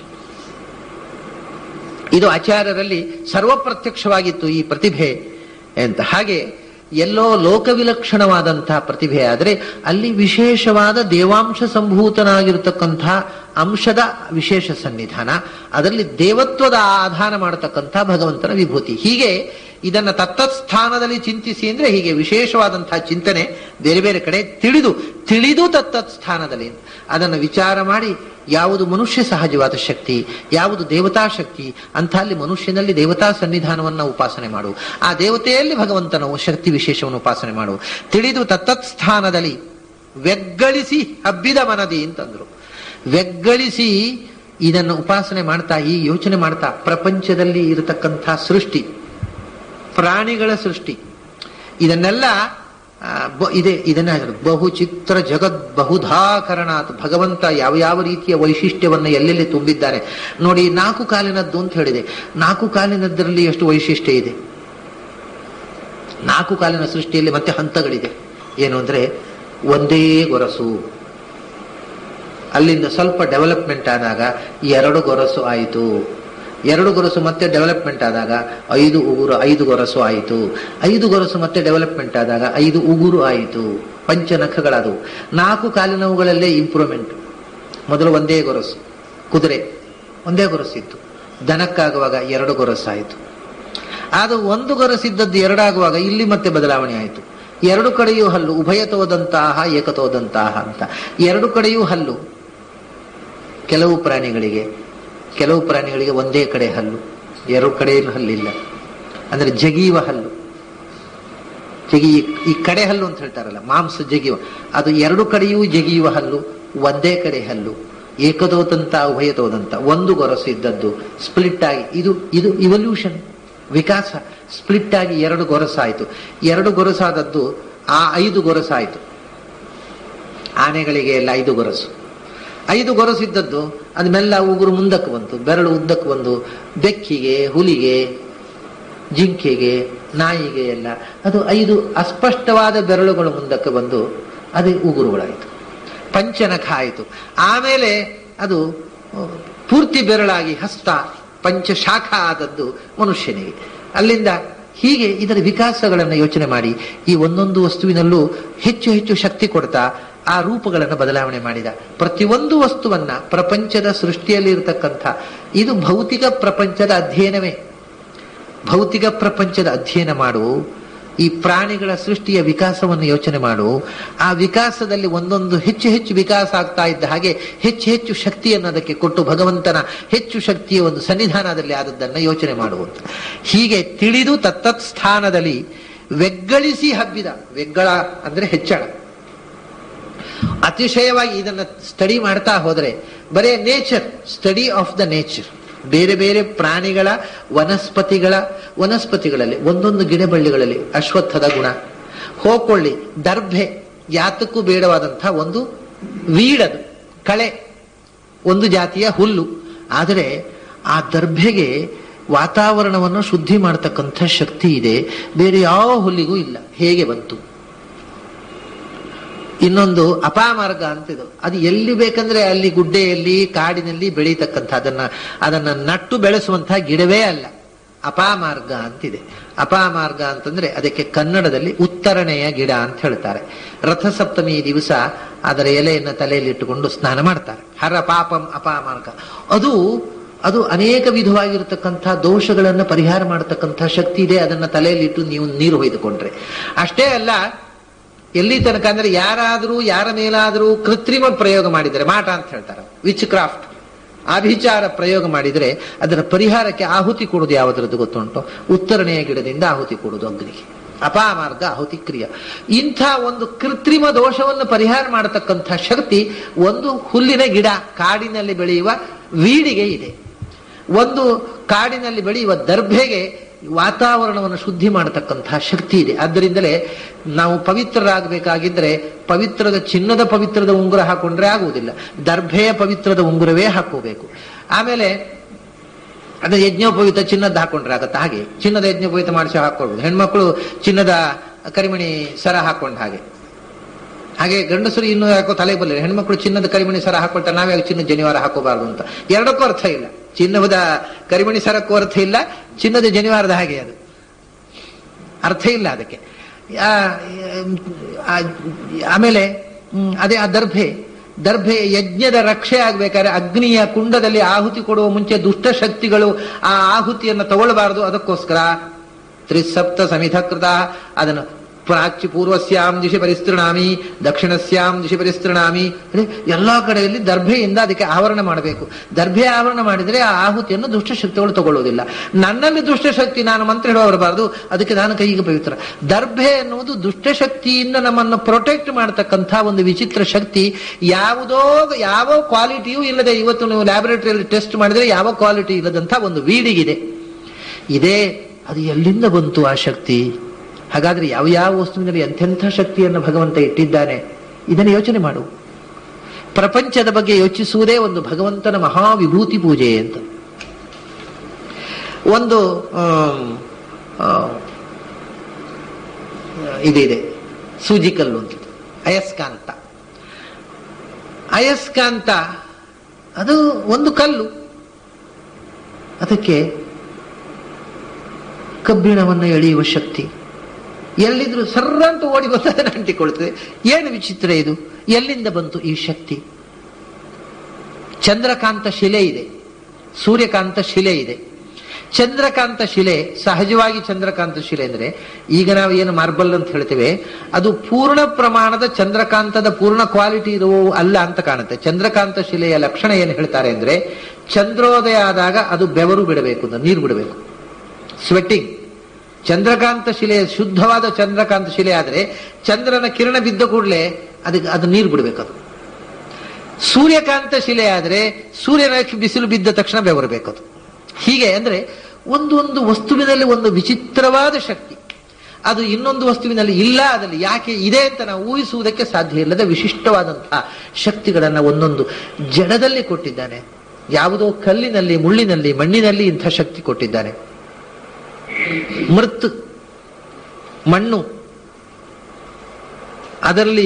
ಇದು ಆಚಾರ್ಯರಲ್ಲಿ ಸರ್ವಪ್ರತ್ಯಕ್ಷವಾಗಿತ್ತು ಈ ಪ್ರತಿಭೆ ಅಂತ ಹಾಗೆ ಎಲ್ಲೋ ಲೋಕವಿಲಕ್ಷಣವಾದಂತಹ ಪ್ರತಿಭೆ ಆದರೆ ಅಲ್ಲಿ ವಿಶೇಷವಾದ ದೇವಾಂಶ ಸಂಭೂತನಾಗಿರತಕ್ಕಂಥ ಅಂಶದ ವಿಶೇಷ ಸನ್ನಿಧಾನ ಅದರಲ್ಲಿ ದೇವತ್ವದ ಆಧಾನ ಮಾಡತಕ್ಕಂಥ ಭಗವಂತನ ವಿಭೂತಿ ಹೀಗೆ ಇದನ್ನ ತತ್ತತ್ ಸ್ಥಾನದಲ್ಲಿ ಚಿಂತಿಸಿ ಅಂದ್ರೆ ಹೀಗೆ ವಿಶೇಷವಾದಂತಹ ಚಿಂತನೆ ಬೇರೆ ಬೇರೆ ಕಡೆ ತಿಳಿದು ತಿಳಿದು ತತ್ತತ್ ಸ್ಥಾನದಲ್ಲಿ ಅದನ್ನು ವಿಚಾರ ಮಾಡಿ ಯಾವುದು ಮನುಷ್ಯ ಸಹಜವಾದ ಶಕ್ತಿ ಯಾವುದು ದೇವತಾ ಶಕ್ತಿ ಅಂತ ಅಲ್ಲಿ ಮನುಷ್ಯನಲ್ಲಿ ದೇವತಾ ಸನ್ನಿಧಾನವನ್ನ ಉಪಾಸನೆ ಮಾಡು ಆ ದೇವತೆಯಲ್ಲಿ ಭಗವಂತನ ಶಕ್ತಿ ವಿಶೇಷವನ್ನು ಉಪಾಸನೆ ಮಾಡು ತಿಳಿದು ತತ್ತತ್ ಸ್ಥಾನದಲ್ಲಿ ವ್ಯಗ್ಗಳಿಸಿ ಹಬ್ಬಿದ ಮನದಿ ಅಂತಂದ್ರು ವ್ಯಗ್ಗಳಿಸಿ ಇದನ್ನು ಉಪಾಸನೆ ಮಾಡ್ತಾ ಈ ಯೋಚನೆ ಮಾಡ್ತಾ ಪ್ರಪಂಚದಲ್ಲಿ ಇರತಕ್ಕಂಥ ಸೃಷ್ಟಿ ಪ್ರಾಣಿಗಳ ಸೃಷ್ಟಿ ಇದನ್ನೆಲ್ಲ ಆ, ಬ- ಇದೆ ಇದನ್ನ ಹೇಳಿದ್ರು. ಬಹು ಚಿತ್ರ ಜಗತ್ ಬಹುಧಾಕರಣಾತ್ ಭಗವಂತ ಯಾವ ಯಾವ ರೀತಿಯ ವೈಶಿಷ್ಟ್ಯವನ್ನ ಎಲ್ಲೆಲ್ಲಿ ತುಂಬಿದ್ದಾನೆ ನೋಡಿ ನಾಲ್ಕು ಕಾಲಿನದ್ದು ಅಂತ ಹೇಳಿದೆ ನಾಲ್ಕು ಕಾಲಿನದ್ದರಲ್ಲಿ ಎಷ್ಟು ವೈಶಿಷ್ಟ್ಯ ಇದೆ ನಾಲ್ಕು ಕಾಲಿನ ಸೃಷ್ಟಿಯಲ್ಲಿ ಮತ್ತೆ ಹಂತಗಳಿದೆ ಏನು ಅಂದ್ರೆ ಒಂದೇ ಗೊರಸು ಅಲ್ಲಿಂದ ಸ್ವಲ್ಪ ಡೆವಲಪ್ಮೆಂಟ್ ಆದಾಗ ಎರಡು ಗೊರಸು ಆಯಿತು ಎರಡು ಗೊರಸು ಮತ್ತೆ ಡೆವಲಪ್ಮೆಂಟ್ ಆದಾಗ ಐದು ಉಗುರು ಐದು ಗೊರಸು ಆಯಿತು ಐದು ಗೊರಸು ಮತ್ತೆ ಡೆವಲಪ್ಮೆಂಟ್ ಆದಾಗ ಐದು ಉಗುರು ಆಯಿತು ಪಂಚನಖಗಳಾದವು ನಾಲ್ಕು ಕಾಲಿನವುಗಳಲ್ಲೇ ಇಂಪ್ರೂವ್ಮೆಂಟ್ ಮೊದಲು ಒಂದೇ ಗೊರಸು ಕುದುರೆ ಒಂದೇ ಗೊರಸಿತ್ತು ದನಕ್ಕಾಗುವಾಗ ಎರಡು ಗೊರಸಾಯಿತು ಅದು ಒಂದು ಗೊರಸಿದ್ದದ್ದು ಎರಡಾಗುವಾಗ ಇಲ್ಲಿ ಮತ್ತೆ ಬದಲಾವಣೆ ಆಯಿತು ಎರಡು ಕಡೆಯೂ ಹಲ್ಲು ಉಭಯತೋದಂತಹ ಏಕತೋದಂತಹ ಅಂತ ಎರಡು ಕಡೆಯೂ ಹಲ್ಲು ಕೆಲವು ಪ್ರಾಣಿಗಳಿಗೆ ಕೆಲವು ಪ್ರಾಣಿಗಳಿಗೆ ಒಂದೇ ಕಡೆ ಹಲ್ಲು ಎರಡು ಕಡೆಯೂ ಹಲ್ಲಿಲ್ಲ ಅಂದ್ರೆ ಜಗೀವ ಹಲ್ಲು ಜಗಿ ಈ ಕಡೆ ಹಲ್ಲು ಅಂತ ಹೇಳ್ತಾರಲ್ಲ ಮಾಂಸ ಜಗಿಯುವ ಅದು ಎರಡು ಕಡೆಯೂ ಜಗಿಯುವ ಹಲ್ಲು ಒಂದೇ ಕಡೆ ಹಲ್ಲು ಏಕದೋದಂತ ಉಭಯತೋದಂತ ಒಂದು ಗೊರಸು ಇದ್ದದ್ದು ಸ್ಪ್ಲಿಟ್ ಆಗಿ ಇದು ಇದು ಇವಲ್ಯೂಷನ್ ವಿಕಾಸ ಸ್ಪ್ಲಿಟ್ ಆಗಿ ಎರಡು ಗೊರಸಾಯಿತು ಎರಡು ಗೊರಸಾದದ್ದು ಆ ಐದು ಗೊರಸಾಯಿತು ಆನೆಗಳಿಗೆ ಎಲ್ಲ ಐದು ಗೊರಸು ಐದು ಗೊರಸಿದ್ದದ್ದು ಅದು ಮೆಲ್ಲ ಉಗುರು ಮುಂದಕ್ಕೆ ಬಂತು ಬೆರಳು ಉದ್ದಕ್ಕೆ ಬಂದು ಬೆಕ್ಕಿಗೆ ಹುಲಿಗೆ ಜಿಂಕೆಗೆ ನಾಯಿಗೆ ಎಲ್ಲ ಅದು ಐದು ಅಸ್ಪಷ್ಟವಾದ ಬೆರಳುಗಳು ಮುಂದಕ್ಕೆ ಬಂದು ಅದು ಉಗುರುಗಳಾಯಿತು ಪಂಚನಖ ಆಯಿತು ಆಮೇಲೆ ಅದು ಪೂರ್ತಿ ಬೆರಳಾಗಿ ಹಸ್ತ ಪಂಚಶಾಖ ಆದದ್ದು ಮನುಷ್ಯನಿಗೆ ಅಲ್ಲಿಂದ ಹೀಗೆ ಇದರ ವಿಕಾಸಗಳನ್ನು ಯೋಚನೆ ಮಾಡಿ ಈ ಒಂದೊಂದು ವಸ್ತುವಿನಲ್ಲೂ ಹೆಚ್ಚು ಹೆಚ್ಚು ಶಕ್ತಿ ಕೊಡ್ತಾ ಆ ರೂಪಗಳನ್ನು ಬದಲಾವಣೆ ಮಾಡಿದ ಪ್ರತಿಯೊಂದು ವಸ್ತುವನ್ನ ಪ್ರಪಂಚದ ಸೃಷ್ಟಿಯಲ್ಲಿ ಇರತಕ್ಕಂಥ ಇದು ಭೌತಿಕ ಪ್ರಪಂಚದ ಅಧ್ಯಯನವೇ ಭೌತಿಕ ಪ್ರಪಂಚದ ಅಧ್ಯಯನ ಮಾಡು ಈ ಪ್ರಾಣಿಗಳ ಸೃಷ್ಟಿಯ ವಿಕಾಸವನ್ನು ಯೋಚನೆ ಮಾಡು ಆ ವಿಕಾಸದಲ್ಲಿ ಒಂದೊಂದು ಹೆಚ್ಚು ಹೆಚ್ಚು ವಿಕಾಸ ಆಗ್ತಾ ಇದ್ದ ಹಾಗೆ ಹೆಚ್ಚು ಹೆಚ್ಚು ಶಕ್ತಿಯನ್ನು ಅದಕ್ಕೆ ಕೊಟ್ಟು ಭಗವಂತನ ಹೆಚ್ಚು ಶಕ್ತಿಯ ಒಂದು ಸನ್ನಿಧಾನದಲ್ಲಿ ಆದದ್ದನ್ನು ಯೋಚನೆ ಮಾಡುವಂತ ಹೀಗೆ ತಿಳಿದು ತತ್ತತ್ ಸ್ಥಾನದಲ್ಲಿ வெಗ್ಗಳಿಸಿ ಹಬ್ಬಿದ வெಗ್ಗಳ ಅಂದ್ರೆ ಹೆಚ್ಚಳ ಅತಿಶಯವಾಗಿ ಇದನ್ನ ಸ್ಟಡಿ ಮಾಡ್ತಾ ಹೋದ್ರೆ ಬರೇ nature study of the nature ಬೇರೆ ಬೇರೆ ಪ್ರಾಣಿಗಳ ವನಸ್ಪತಿಗಳ ವನಸ್ಪತಿಗಳಲ್ಲಿ ಒಂದೊಂದು ಗಿಡಬಳ್ಳಿಗಳಲ್ಲಿ ಅಶ್ವತ್ಥದ ಗುಣ ಹೋಕೊಳ್ಳಿ ದರ್ಭೆ ಯಾತಕ್ಕೂ ಬೇಡವಾದಂತಹ ಒಂದು ವೀಡದು ಕಳೆ ಒಂದು ಜಾತಿಯ ಹುಲ್ಲು ಆದರೆ ಆ ದರ್ಭೆಗೆ ವಾತಾವರಣವನ್ನು ಶುದ್ಧಿ ಮಾಡತಕ್ಕಂಥ ಶಕ್ತಿ ಇದೆ ಬೇರೆ ಯಾವ ಹುಲ್ಲಿಗೂ ಇಲ್ಲ ಹೇಗೆ ಬಂತು ಇನ್ನೊಂದು ಅಪಾಮಾರ್ಗ ಅಂತಿದು ಅದು ಎಲ್ಲಿ ಬೇಕಂದ್ರೆ ಅಲ್ಲಿ ಗುಡ್ಡೆಯಲ್ಲಿ ಕಾಡಿನಲ್ಲಿ ಬೆಳೀತಕ್ಕಂಥ ಅದನ್ನ ಅದನ್ನ ನಟ್ಟು ಬೆಳೆಸುವಂತಹ ಗಿಡವೇ ಅಲ್ಲ ಅಪಾಮಾರ್ಗ ಅಂತಿದೆ ಅಪಾಮಾರ್ಗ ಅಂತಂದ್ರೆ ಅದಕ್ಕೆ ಕನ್ನಡದಲ್ಲಿ ಉತ್ತರಣೆಯ ಗಿಡ ಅಂತ ಹೇಳ್ತಾರೆ ರಥಸಪ್ತಮಿ ದಿವಸ ಅದರ ಎಲೆಯನ್ನು ತಲೆಯಲ್ಲಿ ಇಟ್ಟುಕೊಂಡು ಸ್ನಾನ ಮಾಡ್ತಾರೆ ಹರ ಪಾಪಂ ಅಪಾಮಾರ್ಗ ಅದು ಅದು ಅನೇಕ ವಿಧವಾಗಿರತಕ್ಕಂಥ ದೋಷಗಳನ್ನು ಪರಿಹಾರ ಮಾಡತಕ್ಕಂಥ ಶಕ್ತಿ ಇದೆ ಅದನ್ನ ತಲೆಯಲ್ಲಿ ಇಟ್ಟು ನೀವು ನೀರು ಹೊಯ್ದುಕೊಂಡ್ರೆ ಅಷ್ಟೇ ಅಲ್ಲ ಎಲ್ಲಿ ತನಕ ಅಂದ್ರೆ ಯಾರಾದರೂ ಯಾರ ಮೇಲಾದರೂ ಕೃತ್ರಿಮ ಪ್ರಯೋಗ ಮಾಡಿದರೆ ಮಾಟ ಅಂತ ಹೇಳ್ತಾರೆ ವಿಚ್ ಕ್ರಾಫ್ಟ್ ಆಭಿಚಾರ ಪ್ರಯೋಗ ಮಾಡಿದರೆ ಅದರ ಪರಿಹಾರಕ್ಕೆ ಆಹುತಿ ಕೊಡುವುದು ಯಾವುದರದ್ದು ಗೊತ್ತುಂಟು ಉತ್ತರಣೆಯ ಗಿಡದಿಂದ ಆಹುತಿ ಕೊಡುವುದು ಅಗ್ನಿಗೆ ಅಪಾಮಾರ್ಗ ಆಹುತಿ ಕ್ರಿಯೆ ಇಂಥ ಒಂದು ಕೃತ್ರಿಮ ದೋಷವನ್ನು ಪರಿಹಾರ ಮಾಡತಕ್ಕಂಥ ಶಕ್ತಿ ಒಂದು ಹುಲ್ಲಿನ ಗಿಡ ಕಾಡಿನಲ್ಲಿ ಬೆಳೆಯುವ ವೀಡಿಗೆ ಇದೆ ಒಂದು ಕಾಡಿನಲ್ಲಿ ಬೆಳೆಯುವ ದರ್ಭೆಗೆ ವಾತಾವರಣವನ್ನು ಶುದ್ಧಿ ಮಾಡತಕ್ಕಂತಹ ಶಕ್ತಿ ಇದೆ ಆದ್ದರಿಂದಲೇ ನಾವು ಪವಿತ್ರರಾಗಬೇಕಾಗಿದ್ರೆ ಪವಿತ್ರದ ಚಿನ್ನದ ಪವಿತ್ರದ ಉಂಗುರ ಹಾಕೊಂಡ್ರೆ ಆಗುವುದಿಲ್ಲ ದರ್ಭೆಯ ಪವಿತ್ರದ ಉಂಗುರವೇ ಹಾಕೋಬೇಕು ಆಮೇಲೆ ಅದು ಯಜ್ಞೋಪವಿತ ಚಿನ್ನದ ಹಾಕೊಂಡ್ರೆ ಆಗತ್ತೆ ಹಾಗೆ ಚಿನ್ನದ ಯಜ್ಞೋಪವಿತ ಮಾಡಿಸಿ ಹಾಕೊಳ್ಬೋದು ಹೆಣ್ಮಕ್ಳು ಚಿನ್ನದ ಕರಿಮಣಿ ಸರ ಹಾಕೊಂಡ ಹಾಗೆ ಹಾಗೆ ಗಂಡಸರು ಇನ್ನು ಯಾಕೋ ತಲೆ ಬರಲಿಲ್ಲ ಹೆಣ್ಮಕ್ಳು ಚಿನ್ನದ ಕರಿಮಣಿ ಸರ ಹಾಕೊಳ್ತಾರೆ ನಾವೇ ಚಿನ್ನದ ಜನಿವಾರ ಹಾಕೋಬಾರ್ದು ಅಂತ ಎರಡಕ್ಕೂ ಅರ್ಥ ಇಲ್ಲ ಚಿನ್ನದ ಕರಿಮಣಿ ಸರಕ್ಕೂ ಅರ್ಥ ಇಲ್ಲ ಚಿನ್ನದ ಜನಿವಾರದ ಹಾಗೆ ಅದು ಅರ್ಥ ಇಲ್ಲ ಅದಕ್ಕೆ ಆಮೇಲೆ ಅದೇ ಆ ದರ್ಭೆ ದರ್ಭೆ ಯಜ್ಞದ ರಕ್ಷೆ ಆಗ್ಬೇಕಾದ್ರೆ ಅಗ್ನಿಯ ಕುಂಡದಲ್ಲಿ ಆಹುತಿ ಕೊಡುವ ಮುಂಚೆ ದುಷ್ಟ ಶಕ್ತಿಗಳು ಆ ಆಹುತಿಯನ್ನು ತಗೊಳ್ಬಾರದು ಅದಕ್ಕೋಸ್ಕರ ತ್ರಿಸಪ್ತ ಸಮಿಧಕೃತ ಅದನ್ನು ಪ್ರಾಚ್ಯ ಪೂರ್ವಸ್ಯಾಂ ದಿಶಿ ಪರಿಸ್ತೃಣಾಮಿ ದಕ್ಷಿಣಸ್ಯಾಂ ದಿಶಿ ಪರಿಸ್ತೃಣಾಮಿ ಎಲ್ಲಾ ಕಡೆಯಲ್ಲಿ ದರ್ಭೆಯಿಂದ ಅದಕ್ಕೆ ಆವರಣ ಮಾಡಬೇಕು ದರ್ಭೆ ಆವರಣ ಮಾಡಿದರೆ ಆ ಆಹುತಿಯನ್ನು ದುಷ್ಟಶಕ್ತಿಗಳು ತಗೊಳ್ಳುವುದಿಲ್ಲ ನನ್ನಲ್ಲಿ ದುಷ್ಟಶಕ್ತಿ ನಾನು ಮಂತ್ರ ಹೇಳುವ ಬರಬಾರದು ಅದಕ್ಕೆ ನಾನು ಕೈಗೆ ಪವಿತ್ರ ದರ್ಭೆ ಎನ್ನುವುದು ದುಷ್ಟಶಕ್ತಿಯಿಂದ ನಮ್ಮನ್ನು ಪ್ರೊಟೆಕ್ಟ್ ಮಾಡತಕ್ಕಂಥ ಒಂದು ವಿಚಿತ್ರ ಶಕ್ತಿ ಯಾವುದೋ ಯಾವ ಕ್ವಾಲಿಟಿಯೂ ಇಲ್ಲದೆ ಇವತ್ತು ನೀವು ಲ್ಯಾಬೊರೇಟರಿಯಲ್ಲಿ ಟೆಸ್ಟ್ ಮಾಡಿದ್ರೆ ಯಾವ ಕ್ವಾಲಿಟಿ ಇಲ್ಲದಂಥ ಒಂದು ವೀಡಿಗಿದೆ ಇದೇ ಅದು ಎಲ್ಲಿಂದ ಬಂತು ಆ ಶಕ್ತಿ ಹಾಗಾದ್ರೆ ಯಾವ ಯಾವ ವಸ್ತುವಿನಲ್ಲಿ ಎಂಥೆಂಥ ಶಕ್ತಿಯನ್ನು ಭಗವಂತ ಇಟ್ಟಿದ್ದಾನೆ ಇದನ್ನು ಯೋಚನೆ ಮಾಡು ಪ್ರಪಂಚದ ಬಗ್ಗೆ ಯೋಚಿಸುವುದೇ ಒಂದು ಭಗವಂತನ ಮಹಾವಿಭೂತಿ ಪೂಜೆ ಅಂತ ಒಂದು ಇದಿದೆ ಸೂಜಿಕಲ್ಲು ಅಂತ ಅಯಸ್ಕಾಂತ ಅಯಸ್ಕಾಂತ ಅದು ಒಂದು ಕಲ್ಲು ಅದಕ್ಕೆ ಕಬ್ಬಿಣವನ್ನು ಎಳೆಯುವ ಶಕ್ತಿ ಎಲ್ಲಿದ್ರು ಸರ್ರಂತ ಓಡಿ ಬಂದ ಅಂಟಿಕೊಳ್ತದೆ ಏನು ವಿಚಿತ್ರ ಇದು ಎಲ್ಲಿಂದ ಬಂತು ಈ ಶಕ್ತಿ ಚಂದ್ರಕಾಂತ ಶಿಲೆ ಇದೆ ಸೂರ್ಯಕಾಂತ ಶಿಲೆ ಇದೆ ಚಂದ್ರಕಾಂತ ಶಿಲೆ ಸಹಜವಾಗಿ ಚಂದ್ರಕಾಂತ ಶಿಲೆ ಅಂದ್ರೆ ಈಗ ನಾವು ಏನು ಮಾರ್ಬಲ್ ಅಂತ ಹೇಳ್ತೇವೆ ಅದು ಪೂರ್ಣ ಪ್ರಮಾಣದ ಚಂದ್ರಕಾಂತದ ಪೂರ್ಣ ಕ್ವಾಲಿಟಿ ಇರುವ ಅಲ್ಲ ಅಂತ ಕಾಣುತ್ತೆ ಚಂದ್ರಕಾಂತ ಶಿಲೆಯ ಲಕ್ಷಣ ಏನು ಹೇಳ್ತಾರೆ ಅಂದ್ರೆ ಚಂದ್ರೋದಯ ಆದಾಗ ಅದು ಬೆವರು ಬಿಡಬೇಕು ಅಂತ ನೀರು ಬಿಡಬೇಕು ಸ್ವೆಟ್ಟಿಂಗ್ ಚಂದ್ರಕಾಂತ ಶಿಲೆ ಶುದ್ಧವಾದ ಚಂದ್ರಕಾಂತ ಶಿಲೆ ಆದರೆ ಚಂದ್ರನ ಕಿರಣ ಬಿದ್ದ ಕೂಡಲೇ ಅದಕ್ಕೆ ಅದು ನೀರು ಬಿಡಬೇಕದು ಸೂರ್ಯಕಾಂತ ಶಿಲೆ ಆದರೆ ಸೂರ್ಯನ ಬಿಸಿಲು ಬಿದ್ದ ತಕ್ಷಣ ಬೆವರಬೇಕದು ಹೀಗೆ ಅಂದ್ರೆ ಒಂದು ಒಂದು ವಸ್ತುವಿನಲ್ಲಿ ಒಂದು ವಿಚಿತ್ರವಾದ ಶಕ್ತಿ ಅದು ಇನ್ನೊಂದು ವಸ್ತುವಿನಲ್ಲಿ ಇಲ್ಲ ಅದರಲ್ಲಿ ಯಾಕೆ ಇದೆ ಅಂತ ನಾವು ಊಹಿಸುವುದಕ್ಕೆ ಸಾಧ್ಯ ಇಲ್ಲದ ವಿಶಿಷ್ಟವಾದಂತಹ ಶಕ್ತಿಗಳನ್ನು ಒಂದೊಂದು ಜಡದಲ್ಲಿ ಕೊಟ್ಟಿದ್ದಾನೆ ಯಾವುದೋ ಕಲ್ಲಿನಲ್ಲಿ ಮುಳ್ಳಿನಲ್ಲಿ ಮಣ್ಣಿನಲ್ಲಿ ಇಂಥ ಶಕ್ತಿ ಕೊಟ್ಟಿದ್ದಾನೆ ಮೃತ್ ಮಣ್ಣು ಅದರಲ್ಲಿ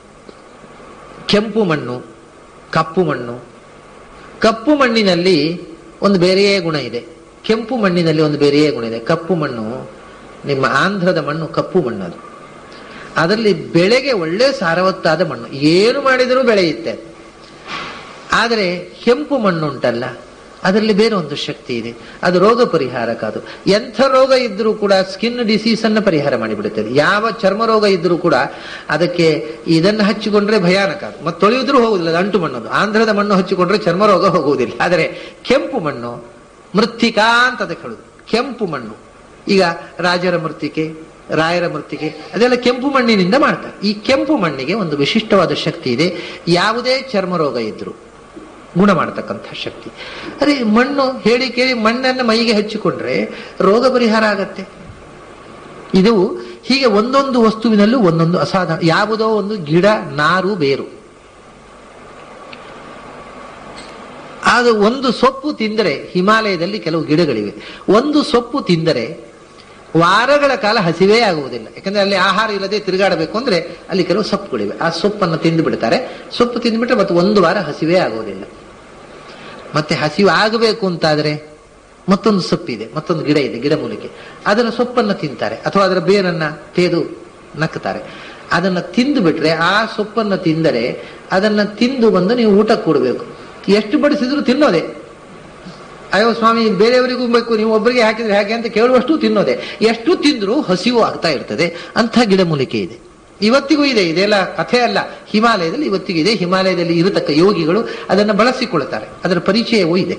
ಕೆಂಪು ಮಣ್ಣು ಕಪ್ಪು ಮಣ್ಣು ಕಪ್ಪು ಮಣ್ಣಿನಲ್ಲಿ ಒಂದು ಬೇರೆಯೇ ಗುಣ ಇದೆ ಕೆಂಪು ಮಣ್ಣಿನಲ್ಲಿ ಒಂದು ಬೇರೆಯೇ ಗುಣ ಇದೆ ಕಪ್ಪು ಮಣ್ಣು ನಿಮ್ಮ ಆಂಧ್ರದ ಮಣ್ಣು ಕಪ್ಪು ಮಣ್ಣು ಅದು ಅದರಲ್ಲಿ ಬೆಳೆಗೆ ಒಳ್ಳೆ ಸಾರವತ್ತಾದ ಮಣ್ಣು ಏನು ಮಾಡಿದರೂ ಬೆಳೆಯುತ್ತೆ ಆದರೆ ಕೆಂಪು ಮಣ್ಣು ಉಂಟಲ್ಲ ಅದರಲ್ಲಿ ಬೇರೆ ಒಂದು ಶಕ್ತಿ ಇದೆ ಅದು ರೋಗ ಪರಿಹಾರಕ ಅದು ಎಂಥ ರೋಗ ಇದ್ರೂ ಕೂಡ ಸ್ಕಿನ್ ಡಿಸೀಸ್ ಅನ್ನ ಪರಿಹಾರ ಮಾಡಿಬಿಡುತ್ತದೆ ಯಾವ ಚರ್ಮ ರೋಗ ಇದ್ರೂ ಕೂಡ ಅದಕ್ಕೆ ಇದನ್ನು ಹಚ್ಚಿಕೊಂಡ್ರೆ ಭಯಾನಕ ಅದು ಮತ್ತೆ ತೊಳೆಯುದ್ರೂ ಹೋಗುದಿಲ್ಲ ಅದು ಅಂಟು ಮಣ್ಣದು ಆಂಧ್ರದ ಮಣ್ಣು ಹಚ್ಚಿಕೊಂಡ್ರೆ ಚರ್ಮ ರೋಗ ಹೋಗುವುದಿಲ್ಲ ಆದರೆ ಕೆಂಪು ಮಣ್ಣು ಮೃತ್ತಿಕಾ ಅಂತ ಅದಕ್ಕೆ ಹೇಳುದು ಕೆಂಪು ಮಣ್ಣು ಈಗ ರಾಜರ ಮೃತ್ತಿಕೆ ರಾಯರ ಮೃತ್ತಿಗೆ ಅದೆಲ್ಲ ಕೆಂಪು ಮಣ್ಣಿನಿಂದ ಮಾಡ್ತಾರೆ ಈ ಕೆಂಪು ಮಣ್ಣಿಗೆ ಒಂದು ವಿಶಿಷ್ಟವಾದ ಶಕ್ತಿ ಇದೆ ಯಾವುದೇ ಚರ್ಮ ರೋಗ ಇದ್ರು ಗುಣ ಮಾಡತಕ್ಕಂಥ ಶಕ್ತಿ ಅದೇ ಮಣ್ಣು ಹೇಳಿ ಕೇಳಿ ಮಣ್ಣನ್ನು ಮೈಗೆ ಹಚ್ಚಿಕೊಂಡ್ರೆ ರೋಗ ಪರಿಹಾರ ಆಗತ್ತೆ ಇದು ಹೀಗೆ ಒಂದೊಂದು ವಸ್ತುವಿನಲ್ಲೂ ಒಂದೊಂದು ಅಸಾಧಾರಣ ಯಾವುದೋ ಒಂದು ಗಿಡ ನಾರು ಬೇರು ಅದು ಒಂದು ಸೊಪ್ಪು ತಿಂದರೆ ಹಿಮಾಲಯದಲ್ಲಿ ಕೆಲವು ಗಿಡಗಳಿವೆ ಒಂದು ಸೊಪ್ಪು ತಿಂದರೆ ವಾರಗಳ ಕಾಲ ಹಸಿವೇ ಆಗುವುದಿಲ್ಲ ಯಾಕಂದ್ರೆ ಅಲ್ಲಿ ಆಹಾರ ಇಲ್ಲದೆ ತಿರುಗಾಡಬೇಕು ಅಂದ್ರೆ ಅಲ್ಲಿ ಕೆಲವು ಸೊಪ್ಪುಗಳಿವೆ ಆ ಸೊಪ್ಪನ್ನು ತಿಂದು ಬಿಡ್ತಾರೆ ಸೊಪ್ಪು ತಿಂದ್ಬಿಟ್ರೆ ಮತ್ತೆ ಒಂದು ವಾರ ಹಸಿವೇ ಆಗುವುದಿಲ್ಲ ಮತ್ತೆ ಹಸಿವು ಆಗಬೇಕು ಅಂತಾದ್ರೆ ಮತ್ತೊಂದು ಸೊಪ್ಪಿದೆ ಮತ್ತೊಂದು ಗಿಡ ಇದೆ ಗಿಡ ಮೂಲಿಕೆ ಅದರ ಸೊಪ್ಪನ್ನು ತಿಂತಾರೆ ಅಥವಾ ಅದರ ಬೇರನ್ನ ತೇದು ನಕ್ಕುತ್ತಾರೆ ಅದನ್ನ ತಿಂದು ಬಿಟ್ರೆ ಆ ಸೊಪ್ಪನ್ನು ತಿಂದರೆ ಅದನ್ನ ತಿಂದು ಬಂದು ನೀವು ಊಟ ಕೊಡಬೇಕು ಎಷ್ಟು ಬಡಿಸಿದ್ರು ತಿನ್ನೋದೆ ಅಯ್ಯೋ ಸ್ವಾಮಿ ಬೇರೆಯವರಿಗೂ ಬೇಕು ನೀವು ಒಬ್ಬರಿಗೆ ಹಾಕಿದ್ರೆ ಹಾಗೆ ಅಂತ ಕೇಳುವಷ್ಟು ತಿನ್ನೋದೆ ಎಷ್ಟು ತಿಂದರೂ ಹಸಿವು ಆಗ್ತಾ ಇರ್ತದೆ ಅಂಥ ಗಿಡಮೂಲಿಕೆ ಇದೆ ಇವತ್ತಿಗೂ ಇದೆ ಇದೆಲ್ಲ ಕಥೆ ಅಲ್ಲ ಹಿಮಾಲಯದಲ್ಲಿ ಇವತ್ತಿಗೂ ಇದೆ ಹಿಮಾಲಯದಲ್ಲಿ ಇರತಕ್ಕ ಯೋಗಿಗಳು ಅದನ್ನು ಬಳಸಿಕೊಳ್ತಾರೆ ಅದರ ಪರಿಚಯವೂ ಇದೆ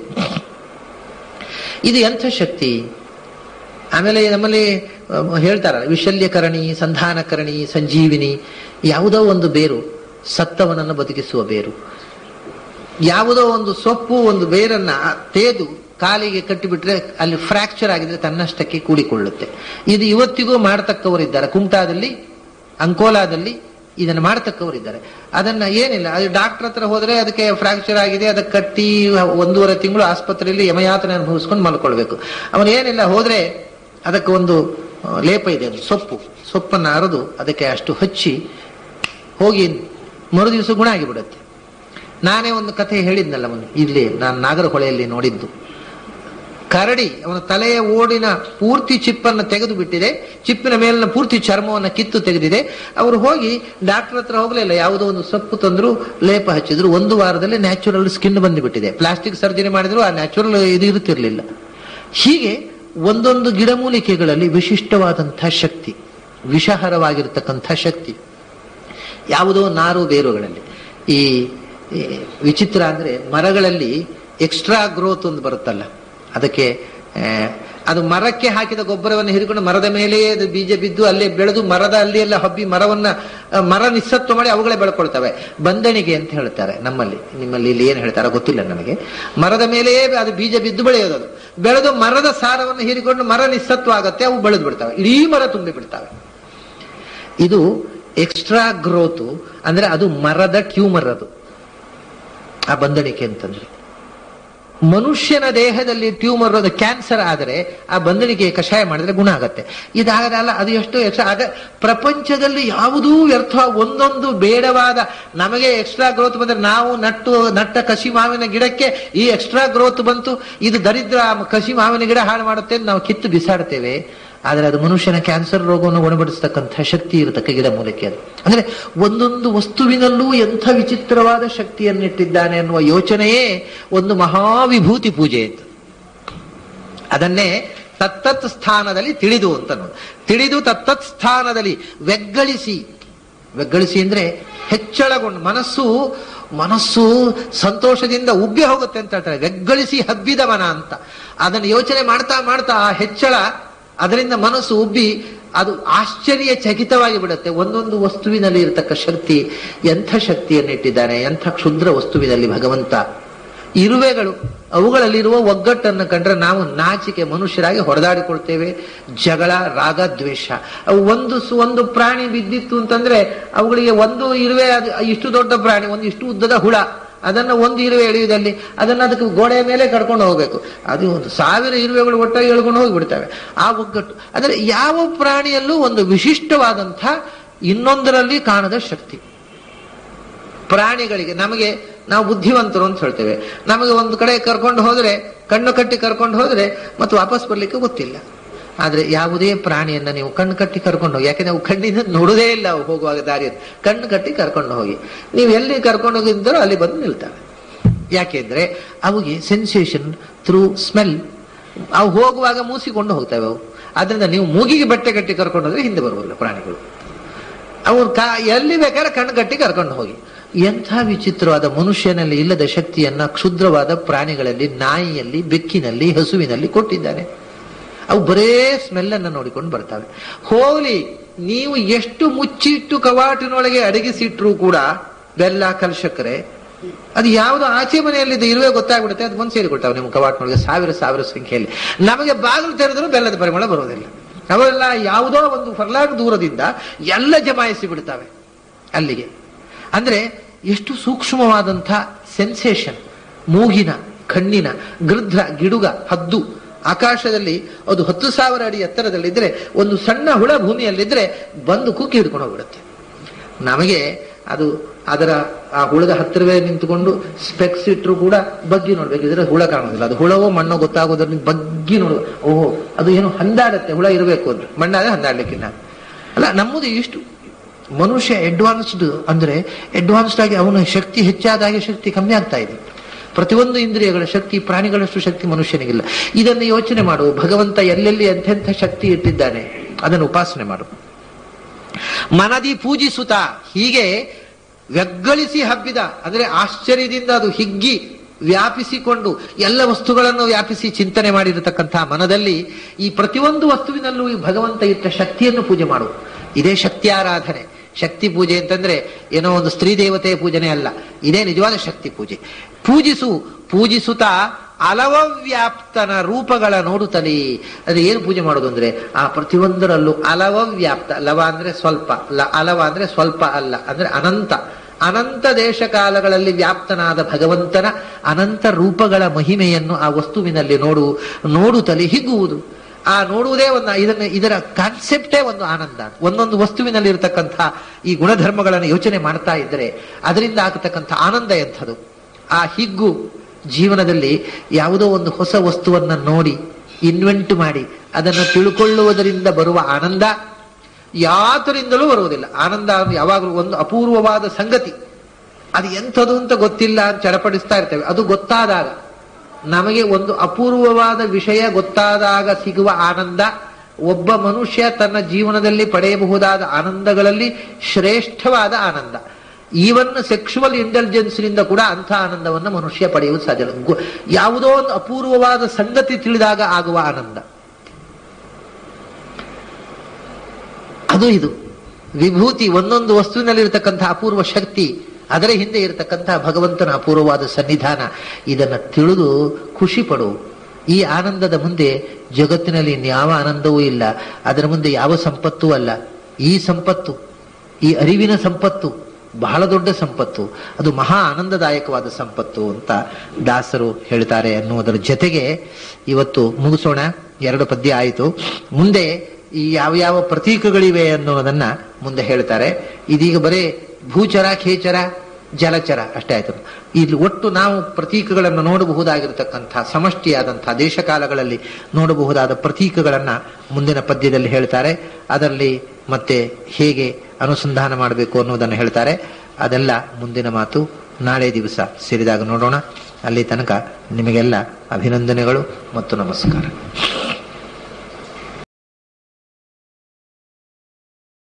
ಇದು ಎಂಥ ಶಕ್ತಿ ಆಮೇಲೆ ನಮ್ಮಲ್ಲಿ ಅಹ್, ಹೇಳ್ತಾರಲ್ಲ ವಿಶಲ್ಯಕರಣಿ ಸಂಧಾನಕರಣಿ ಸಂಜೀವಿನಿ ಯಾವುದೋ ಒಂದು ಬೇರು ಸತ್ತವನನ್ನು ಬದುಕಿಸುವ ಬೇರು ಯಾವುದೋ ಒಂದು ಸೊಪ್ಪು ಒಂದು ಬೇರನ್ನ ತೇದು ಕಾಲಿಗೆ ಕಟ್ಟಿಬಿಟ್ರೆ ಅಲ್ಲಿ ಫ್ರಾಕ್ಚರ್ ಆಗಿದ್ರೆ ತನ್ನಷ್ಟಕ್ಕೆ ಕೂಡಿಕೊಳ್ಳುತ್ತೆ ಇದು ಇವತ್ತಿಗೂ ಮಾಡತಕ್ಕವರಿದ್ದಾರೆ ಕುಮಟಾದಲ್ಲಿ ಅಂಕೋಲಾದಲ್ಲಿ ಇದನ್ನು ಮಾಡತಕ್ಕವರಿದ್ದಾರೆ ಅದನ್ನ ಏನಿಲ್ಲ ಅದು ಡಾಕ್ಟರ್ ಹತ್ರ ಹೋದ್ರೆ ಅದಕ್ಕೆ ಫ್ರಾಕ್ಚರ್ ಆಗಿದೆ ಅದಕ್ಕೆ ಕಟ್ಟಿ ಒಂದೂವರೆ ತಿಂಗಳು ಆಸ್ಪತ್ರೆಯಲ್ಲಿ ಯಮಯಾತನೆ ಅನುಭವಿಸ್ಕೊಂಡು ಮಲ್ಕೊಳ್ಬೇಕು ಅವನು ಏನಿಲ್ಲ ಹೋದ್ರೆ ಅದಕ್ಕೆ ಒಂದು ಆ, ಲೇಪ ಇದೆ ಅದು ಸೊಪ್ಪು ಸೊಪ್ಪನ್ನು ಅರೆದು ಅದಕ್ಕೆ ಅಷ್ಟು ಹಚ್ಚಿ ಹೋಗಿ ಮರು ದಿವಸ ಗುಣ ಆಗಿಬಿಡುತ್ತೆ ನಾನೇ ಒಂದು ಕಥೆ ಹೇಳಿದ್ನಲ್ಲ ಮೊನ್ನೆ ಇಲ್ಲಿ ನಾನು ನಾಗರಹೊಳೆಯಲ್ಲಿ ನೋಡಿದ್ದು ಕರಡಿ ಅವನ ತಲೆಯ ಓಡಿನ ಪೂರ್ತಿ ಚಿಪ್ಪನ್ನು ತೆಗೆದು ಬಿಟ್ಟಿದೆ ಚಿಪ್ಪಿನ ಮೇಲಿನ ಪೂರ್ತಿ ಚರ್ಮವನ್ನು ಕಿತ್ತು ತೆಗೆದಿದೆ ಅವರು ಹೋಗಿ ಡಾಕ್ಟರ್ ಹತ್ರ ಹೋಗಲಿಲ್ಲ ಯಾವುದೋ ಒಂದು ಸೊಪ್ಪು ತಂದ್ರು ಲೇಪ ಹಚ್ಚಿದ್ರು ಒಂದು ವಾರದಲ್ಲಿ ನ್ಯಾಚುರಲ್ ಸ್ಕಿನ್ ಬಂದುಬಿಟ್ಟಿದೆ ಪ್ಲಾಸ್ಟಿಕ್ ಸರ್ಜರಿ ಮಾಡಿದ್ರು ಆ ನ್ಯಾಚುರಲ್ ಇದು ಇರುತ್ತಿರಲಿಲ್ಲ ಹೀಗೆ ಒಂದೊಂದು ಗಿಡಮೂಲಿಕೆಗಳಲ್ಲಿ ವಿಶಿಷ್ಟವಾದಂಥ ಶಕ್ತಿ ವಿಷಹರವಾಗಿರತಕ್ಕಂಥ ಶಕ್ತಿ ಯಾವುದೋ ನಾರು ಬೇರುಗಳಲ್ಲಿ ಈ ಈ ವಿಚಿತ್ರ ಅಂದ್ರೆ ಮರಗಳಲ್ಲಿ ಎಕ್ಸ್ಟ್ರಾ ಗ್ರೋತ್ ಒಂದು ಬರುತ್ತಲ್ಲ ಅದಕ್ಕೆ ಆ, ಅದು ಮರಕ್ಕೆ ಹಾಕಿದ ಗೊಬ್ಬರವನ್ನು ಹಿಡ್ಕೊಂಡು ಮರದ ಮೇಲೆಯೇ ಅದು ಬೀಜ ಬಿದ್ದು ಅಲ್ಲೇ ಬೆಳೆದು ಮರದ ಅಲ್ಲಿ ಎಲ್ಲ ಹಬ್ಬಿ ಮರವನ್ನ ಆ, ಮರ ನಿಸ್ಸತ್ವ ಮಾಡಿ ಅವುಗಳೇ ಬೆಳ್ಕೊಳ್ತವೆ ಬಂದಣಿಗೆ ಅಂತ ಹೇಳ್ತಾರೆ ನಮ್ಮಲ್ಲಿ ನಿಮ್ಮಲ್ಲಿ ಇಲ್ಲಿ ಏನು ಹೇಳ್ತಾರೆ ಗೊತ್ತಿಲ್ಲ ನನಗೆ ಮರದ ಮೇಲೆಯೇ ಅದು ಬೀಜ ಬಿದ್ದು ಬೆಳೆಯೋದು ಅದು ಬೆಳೆದು ಮರದ ಸಾರವನ್ನು ಹೀರಿಕೊಂಡು ಮರ ನಿಸ್ಸತ್ವ ಆಗತ್ತೆ ಅವು ಬೆಳೆದು ಬಿಡ್ತವೆ ಇಡೀ ಮರ ತುಂಬಿ ಬಿಡ್ತವೆ ಇದು ಎಕ್ಸ್ಟ್ರಾ ಗ್ರೋತ್ ಅಂದ್ರೆ ಅದು ಮರದ ಟ್ಯೂಮರ್ ಅದು ಆ ಬಂದಣಿಕೆ ಅಂತಂದ್ರೆ ಮನುಷ್ಯನ ದೇಹದಲ್ಲಿ ಟ್ಯೂಮರ್ ಅದು ಕ್ಯಾನ್ಸರ್ ಆದರೆ ಆ ಬಂದಣಿಕೆ ಕಷಾಯ ಮಾಡಿದ್ರೆ ಗುಣ ಆಗತ್ತೆ ಇದಾಗದಲ್ಲ ಅದು ಎಷ್ಟು ಎಕ್ಸ್ಟ್ರಾ ಆಗ ಪ್ರಪಂಚದಲ್ಲಿ ಯಾವುದೂ ವ್ಯರ್ಥ ಒಂದೊಂದು ಬೇಡವಾದ ನಮಗೆ ಎಕ್ಸ್ಟ್ರಾ ಗ್ರೋತ್ ಬಂದ್ರೆ ನಾವು ನಟ್ಟು ನಟ್ಟ ಕಸಿ ಮಾವಿನ ಗಿಡಕ್ಕೆ ಈ ಎಕ್ಸ್ಟ್ರಾ ಗ್ರೋತ್ ಬಂತು ಇದು ದರಿದ್ರ ಆ ಕಸಿ ಮಾವಿನ ಗಿಡ ಹಾಳು ಮಾಡುತ್ತೆ ಅಂತ ನಾವು ಕಿತ್ತು ಬಿಸಾಡ್ತೇವೆ ಆದರೆ ಅದು ಮನುಷ್ಯನ ಕ್ಯಾನ್ಸರ್ ರೋಗವನ್ನು ಗುಣಪಡಿಸತಕ್ಕಂಥ ಶಕ್ತಿ ಇರತಕ್ಕ ಗಿಡ ಮೂಲಿಕೆ ಅದು ಅಂದ್ರೆ ಒಂದೊಂದು ವಸ್ತುವಿನಲ್ಲೂ ಎಂಥ ವಿಚಿತ್ರವಾದ ಶಕ್ತಿಯನ್ನಿಟ್ಟಿದ್ದಾನೆ ಅನ್ನುವ ಯೋಚನೆಯೇ ಒಂದು ಮಹಾವಿಭೂತಿ ಪೂಜೆ ಅಂತ ಅದನ್ನೇ ತತ್ತತ್ ಸ್ಥಾನದಲ್ಲಿ ತಿಳಿದು ಅಂತ ಅನ್ನೋದು. ತಿಳಿದು ತತ್ತತ್ ಸ್ಥಾನದಲ್ಲಿ வெಗ್ಗಳಿಸಿ வெಗ್ಗಳಿಸಿ ಅಂದ್ರೆ ಹೆಚ್ಚಳಗೊಂಡು ಮನಸ್ಸು ಮನಸ್ಸು ಸಂತೋಷದಿಂದ ಉಬ್ಬಿ ಹೋಗುತ್ತೆ ಅಂತ ಹೇಳ್ತಾರೆ வெಗ್ಗಳಿಸಿ ಹಬ್ಬಿದ ಮನ ಅಂತ ಅದನ್ನು ಯೋಚನೆ ಮಾಡ್ತಾ ಮಾಡ್ತಾ ಆ ಹೆಚ್ಚಳ ಅದರಿಂದ ಮನಸ್ಸು ಉಬ್ಬಿ ಅದು ಆಶ್ಚರ್ಯ ಚಕಿತವಾಗಿ ಬಿಡುತ್ತೆ ಒಂದೊಂದು ವಸ್ತುವಿನಲ್ಲಿ ಇರತಕ್ಕ ಶಕ್ತಿ ಎಂಥ ಶಕ್ತಿಯನ್ನು ಇಟ್ಟಿದ್ದಾನೆ ಎಂಥ ಕ್ಷುದ್ರ ವಸ್ತುವಿನಲ್ಲಿ ಭಗವಂತ ಇರುವೆಗಳು ಅವುಗಳಲ್ಲಿರುವ ಒಗ್ಗಟ್ಟನ್ನು ಕಂಡ್ರೆ ನಾವು ನಾಚಿಕೆ ಮನುಷ್ಯರಾಗಿ ಹೊಡೆದಾಡಿಕೊಳ್ತೇವೆ ಜಗಳ ರಾಗ ದ್ವೇಷ ಅವು ಒಂದು ಸು- ಒಂದು ಪ್ರಾಣಿ ಬಿದ್ದಿತ್ತು ಅಂತಂದ್ರೆ ಅವುಗಳಿಗೆ ಒಂದು ಇರುವೆ ಅದು ಇಷ್ಟು ದೊಡ್ಡ ಪ್ರಾಣಿ ಒಂದು ಇಷ್ಟು ಉದ್ದದ ಹುಳ ಅದನ್ನ ಒಂದು ಇರುವೆ ಎಳೆಯುವುದಲ್ಲಿ ಅದನ್ನ ಅದಕ್ಕೆ ಗೋಡೆಯ ಮೇಲೆ ಕರ್ಕೊಂಡು ಹೋಗ್ಬೇಕು ಅದು ಒಂದು ಸಾವಿರ ಇರುವೆಗಳು ಒಟ್ಟಾಗಿ ಎಳ್ಕೊಂಡು ಹೋಗಿಬಿಡ್ತವೆ ಆ ಒಗ್ಗಟ್ಟು ಅಂದ್ರೆ ಯಾವ ಪ್ರಾಣಿಯಲ್ಲೂ ಒಂದು ವಿಶಿಷ್ಟವಾದಂಥ ಇನ್ನೊಂದರಲ್ಲಿ ಕಾಣದ ಶಕ್ತಿ ಪ್ರಾಣಿಗಳಿಗೆ ನಮಗೆ ನಾವು ಬುದ್ಧಿವಂತರು ಅಂತ ಹೇಳ್ತೇವೆ ನಮಗೆ ಒಂದು ಕಡೆ ಕರ್ಕೊಂಡು ಹೋದ್ರೆ ಕಣ್ಣು ಕಟ್ಟಿ ಕರ್ಕೊಂಡು ಹೋದ್ರೆ ಮತ್ತೆ ವಾಪಸ್ ಬರ್ಲಿಕ್ಕೆ ಗೊತ್ತಿಲ್ಲ ಆದ್ರೆ ಯಾವುದೇ ಪ್ರಾಣಿಯನ್ನ ನೀವು ಕಣ್ಣು ಕಟ್ಟಿ ಕರ್ಕೊಂಡು ಹೋಗಿ ಯಾಕೆ ನಾವು ಕಣ್ಣಿಂದ ನೋಡುವುದೇ ಇಲ್ಲ ಅವು ಹೋಗುವಾಗ ದಾರಿಯಲ್ಲಿ ಕಣ್ಣು ಕಟ್ಟಿ ಕರ್ಕೊಂಡು ಹೋಗಿ ನೀವು ಎಲ್ಲಿ ಕರ್ಕೊಂಡು ಹೋಗಿದ್ದಾರೋ ಅಲ್ಲಿ ಬಂದು ನಿಲ್ತವೆ ಯಾಕೆಂದ್ರೆ ಅವುಗೆ ಸೆನ್ಸೇಷನ್ ಥ್ರೂ ಸ್ಮೆಲ್ ಅವು ಹೋಗುವಾಗ ಮೂಸಿಕೊಂಡು ಹೋಗ್ತವೆ ಅವು ಆದ್ರಿಂದ ನೀವು ಮೂಗಿಗೆ ಬಟ್ಟೆ ಕಟ್ಟಿ ಕರ್ಕೊಂಡು ಹೋದ್ರೆ ಹಿಂದೆ ಬರುವುದಿಲ್ಲ ಪ್ರಾಣಿಗಳು ಅವ್ರು ಕಾ ಎಲ್ಲಿ ಬೇಕಾದ್ರೆ ಕಣ್ಣು ಕಟ್ಟಿ ಕರ್ಕೊಂಡು ಹೋಗಿ ಎಂಥ ವಿಚಿತ್ರವಾದ ಮನುಷ್ಯನಲ್ಲಿ ಇಲ್ಲದ ಶಕ್ತಿಯನ್ನ ಕ್ಷುದ್ರವಾದ ಪ್ರಾಣಿಗಳಲ್ಲಿ ನಾಯಿಯಲ್ಲಿ ಬೆಕ್ಕಿನಲ್ಲಿ ಹಸುವಿನಲ್ಲಿ ಕೊಟ್ಟಿದ್ದಾನೆ ಅವು ಬರೇ ಸ್ಮೆಲ್ ಅನ್ನ ನೋಡಿಕೊಂಡು ಬರ್ತವೆ ಹೋಗ್ಲಿ ನೀವು ಎಷ್ಟು ಮುಚ್ಚಿಟ್ಟು ಕವಾಟಿನೊಳಗೆ ಅಡಗಿಸಿಟ್ರು ಕೂಡ ಬೆಲ್ಲ ಕಲ್ಸಕ್ಕರೆ ಅದು ಯಾವುದು ಆಚೆ ಮನೆಯಲ್ಲಿದೆ ಇರುವೆ ಗೊತ್ತಾಗ್ಬಿಡುತ್ತೆ ಅದು ಬಂದು ಸೇರಿಕೊಳ್ತಾವೆ ನಿಮ್ಮ ಕವಾಟಿನೊಳಗೆ ಸಾವಿರ ಸಾವಿರ ಸಂಖ್ಯೆಯಲ್ಲಿ ನಮಗೆ ಬಾಗಿಲು ತೆರೆದರೂ ಬೆಲ್ಲದ ಪರಿಮಳ ಬರೋದಿಲ್ಲ ಅವೆಲ್ಲ ಯಾವುದೋ ಒಂದು ಫರ್ಲಾಗ್ ದೂರದಿಂದ ಎಲ್ಲ ಜಮಾಯಿಸಿ ಬಿಡ್ತವೆ ಅಲ್ಲಿಗೆ ಅಂದ್ರೆ ಎಷ್ಟು ಸೂಕ್ಷ್ಮವಾದಂಥ ಸೆನ್ಸೇಷನ್ ಮೂಗಿನ ಕಣ್ಣಿನ ಗೃಧ್ರ ಗಿಡುಗ ಹದ್ದು ಆಕಾಶದಲ್ಲಿ ಅದು ಹತ್ತು ಸಾವಿರ ಅಡಿ ಎತ್ತರದಲ್ಲಿದ್ರೆ ಒಂದು ಸಣ್ಣ ಹುಳ ಭೂಮಿಯಲ್ಲಿದ್ರೆ ಬಂದು ಕುಕ್ಕಿ ಹಿಡ್ಕೊಂಡು ಹೋಗ್ಬಿಡುತ್ತೆ ನಮಗೆ ಅದು ಅದರ ಆ ಹುಳದ ಹತ್ತಿರವೇ ನಿಂತುಕೊಂಡು ಸ್ಪೆಕ್ಸ್ ಇಟ್ಟರು ಕೂಡ ಬಗ್ಗಿ ನೋಡ್ಬೇಕು ಇದ್ರೆ ಹುಳ ಕಾಣೋದಿಲ್ಲ ಅದು ಹುಳವೋ ಮಣ್ಣೋ ಗೊತ್ತಾಗೋದ್ರಲ್ಲಿ ಬಗ್ಗಿ ನೋಡುವ ಓಹೋ ಅದು ಏನು ಹಂದಾಡತ್ತೆ ಹುಳ ಇರಬೇಕು ಅಂದ್ರೆ ಮಣ್ಣಾದ್ರೆ ಹಂದಾಡ್ಲಿಕ್ಕಿಲ್ಲ ಅಲ್ಲ ನಮ್ಮದು ಇಷ್ಟು ಮನುಷ್ಯ ಅಡ್ವಾನ್ಸ್ಡ್ ಅಂದ್ರೆ ಅಡ್ವಾನ್ಸ್ಡ್ ಆಗಿ ಅವನ ಶಕ್ತಿ ಹೆಚ್ಚಾದಾಗೆ ಶಕ್ತಿ ಕಮ್ಮಿ ಆಗ್ತಾ ಇದೆ ಪ್ರತಿಯೊಂದು ಇಂದ್ರಿಯಗಳ ಶಕ್ತಿ ಪ್ರಾಣಿಗಳಷ್ಟು ಶಕ್ತಿ ಮನುಷ್ಯನಿಗಿಲ್ಲ ಇದನ್ನು ಯೋಚನೆ ಮಾಡು ಭಗವಂತ ಎಲ್ಲೆಲ್ಲಿ ಎಂತೆಂಥ ಶಕ್ತಿ ಇಟ್ಟಿದ್ದಾನೆ ಅದನ್ನು ಉಪಾಸನೆ ಮಾಡು ಮನದಿ ಪೂಜಿಸುತ್ತ ಹೀಗೆ ವ್ಯಗ್ಗಳಿಸಿ ಹಬ್ಬಿದ ಅಂದ್ರೆ ಆಶ್ಚರ್ಯದಿಂದ ಅದು ಹಿಗ್ಗಿ ವ್ಯಾಪಿಸಿಕೊಂಡು ಎಲ್ಲ ವಸ್ತುಗಳನ್ನು ವ್ಯಾಪಿಸಿ ಚಿಂತನೆ ಮಾಡಿರತಕ್ಕಂತಹ ಮನದಲ್ಲಿ ಈ ಪ್ರತಿಯೊಂದು ವಸ್ತುವಿನಲ್ಲೂ ಈ ಭಗವಂತ ಇಟ್ಟ ಶಕ್ತಿಯನ್ನು ಪೂಜೆ ಮಾಡು ಇದೇ ಶಕ್ತಿ ಆರಾಧನೆ ಶಕ್ತಿ ಪೂಜೆ ಅಂತಂದ್ರೆ ಏನೋ ಒಂದು ಸ್ತ್ರೀ ದೇವತೆಯ ಪೂಜನೆ ಅಲ್ಲ ಇದೇ ನಿಜವಾದ ಶಕ್ತಿ ಪೂಜೆ ಪೂಜಿಸು ಪೂಜಿಸುತ್ತಾ ಅಲವವ್ಯಾಪ್ತನ ರೂಪಗಳ ನೋಡುತ್ತಲೇ ಅದು ಏನು ಪೂಜೆ ಮಾಡೋದು ಅಂದ್ರೆ ಆ ಪ್ರತಿಯೊಂದರಲ್ಲೂ ಅಲವವ್ಯಾಪ್ತ ಲವ ಅಂದ್ರೆ ಸ್ವಲ್ಪ ಲ ಅಲವ ಅಂದ್ರೆ ಸ್ವಲ್ಪ ಅಲ್ಲ ಅಂದ್ರೆ ಅನಂತ ಅನಂತ ದೇಶ ಕಾಲಗಳಲ್ಲಿ ವ್ಯಾಪ್ತನಾದ ಭಗವಂತನ ಅನಂತ ರೂಪಗಳ ಮಹಿಮೆಯನ್ನು ಆ ವಸ್ತುವಿನಲ್ಲಿ ನೋಡು ನೋಡುತ್ತಲೇ ಹಿಗ್ಗುವುದು ಆ ನೋಡುವುದೇ ಒಂದು ಇದನ್ನ ಇದರ ಕಾನ್ಸೆಪ್ಟೇ ಒಂದು ಆನಂದ ಒಂದೊಂದು ವಸ್ತುವಿನಲ್ಲಿ ಇರತಕ್ಕಂಥ ಈ ಗುಣಧರ್ಮಗಳನ್ನು ಯೋಚನೆ ಮಾಡ್ತಾ ಇದ್ದರೆ ಅದರಿಂದ ಆಗತಕ್ಕಂಥ ಆನಂದ ಎಂಥದು ಆ ಹಿಗ್ಗು ಜೀವನದಲ್ಲಿ ಯಾವುದೋ ಒಂದು ಹೊಸ ವಸ್ತುವನ್ನ ನೋಡಿ ಇನ್ವೆಂಟ್ ಮಾಡಿ ಅದನ್ನು ತಿಳ್ಕೊಳ್ಳುವುದರಿಂದ ಬರುವ ಆನಂದ ಯಾತರಿಂದಲೂ ಬರುವುದಿಲ್ಲ ಆನಂದ ಅಂದ್ರೆ ಯಾವಾಗಲೂ ಒಂದು ಅಪೂರ್ವವಾದ ಸಂಗತಿ ಅದು ಎಂಥದು ಅಂತ ಗೊತ್ತಿಲ್ಲ ಅಂತ ಚಡಪಡಿಸ್ತಾ ಇರ್ತೇವೆ ಅದು ಗೊತ್ತಾದಾಗ ನಮಗೆ ಒಂದು ಅಪೂರ್ವವಾದ ವಿಷಯ ಗೊತ್ತಾದಾಗ ಸಿಗುವ ಆನಂದ ಒಬ್ಬ ಮನುಷ್ಯ ತನ್ನ ಜೀವನದಲ್ಲಿ ಪಡೆಯಬಹುದಾದ ಆನಂದಗಳಲ್ಲಿ ಶ್ರೇಷ್ಠವಾದ ಆನಂದ ಈವನ್ ಸೆಕ್ಷುವಲ್ ಇಂಟೆಲಿಜೆನ್ಸ್ ನಿಂದ ಕೂಡ ಅಂಥ ಆನಂದವನ್ನು ಮನುಷ್ಯ ಪಡೆಯುವುದು ಸಾಧ್ಯ ಇಲ್ಲ. ಗೊ- ಯಾವುದೋ ಒಂದು ಅಪೂರ್ವವಾದ ಸಂಗತಿ ತಿಳಿದಾಗ ಆಗುವ ಆನಂದ ಅದು ಇದು ವಿಭೂತಿ ಒಂದೊಂದು ವಸ್ತುವಿನಲ್ಲಿರತಕ್ಕಂಥ ಅಪೂರ್ವ ಶಕ್ತಿ ಅದರ ಹಿಂದೆ ಇರತಕ್ಕಂತಹ ಭಗವಂತನ ಅಪೂರ್ವವಾದ ಸನ್ನಿಧಾನ ಇದನ್ನ ತಿಳಿದು ಖುಷಿ ಪಡು ಈ ಆನಂದದ ಮುಂದೆ ಜಗತ್ತಿನಲ್ಲಿ ಇನ್ಯಾವ ಆನಂದವೂ ಇಲ್ಲ ಅದರ ಮುಂದೆ ಯಾವ ಸಂಪತ್ತೂ ಅಲ್ಲ ಈ ಸಂಪತ್ತು ಈ ಅರಿವಿನ ಸಂಪತ್ತು ಬಹಳ ದೊಡ್ಡ ಸಂಪತ್ತು ಅದು ಮಹಾ ಆನಂದದಾಯಕವಾದ ಸಂಪತ್ತು ಅಂತ ದಾಸರು ಹೇಳ್ತಾರೆ ಅನ್ನುವುದರ ಜೊತೆಗೆ ಇವತ್ತು ಮುಗಿಸೋಣ ಎರಡು ಪದ್ಯ ಆಯಿತು ಮುಂದೆ ಈ ಯಾವ ಯಾವ ಪ್ರತೀಕಗಳಿವೆ ಅನ್ನೋದನ್ನ ಮುಂದೆ ಹೇಳ್ತಾರೆ ಇದೀಗ ಬರೇ ಭೂಚರ ಖೇಚರ ಜಲಚರ ಅಷ್ಟೇ ಆಯ್ತು ಇಲ್ಲಿ ಒಟ್ಟು ನಾವು ಪ್ರತೀಕಗಳನ್ನು ನೋಡಬಹುದಾಗಿರತಕ್ಕಂಥ ಸಮಷ್ಟಿಯಾದಂತಹ ದೇಶಕಾಲಗಳಲ್ಲಿ ನೋಡಬಹುದಾದ ಪ್ರತೀಕಗಳನ್ನ ಮುಂದಿನ ಪದ್ಯದಲ್ಲಿ ಹೇಳ್ತಾರೆ ಅದರಲ್ಲಿ ಮತ್ತೆ ಹೇಗೆ ಅನುಸಂಧಾನ ಮಾಡಬೇಕು ಅನ್ನೋದನ್ನು ಹೇಳ್ತಾರೆ ಅದೆಲ್ಲ ಮುಂದಿನ ಮಾತು ನಾಳೆ ದಿವಸ ಸೇರಿದಾಗ ನೋಡೋಣ ಅಲ್ಲಿ ತನಕ ನಿಮಗೆಲ್ಲ ಅಭಿನಂದನೆಗಳು ಮತ್ತು ನಮಸ್ಕಾರ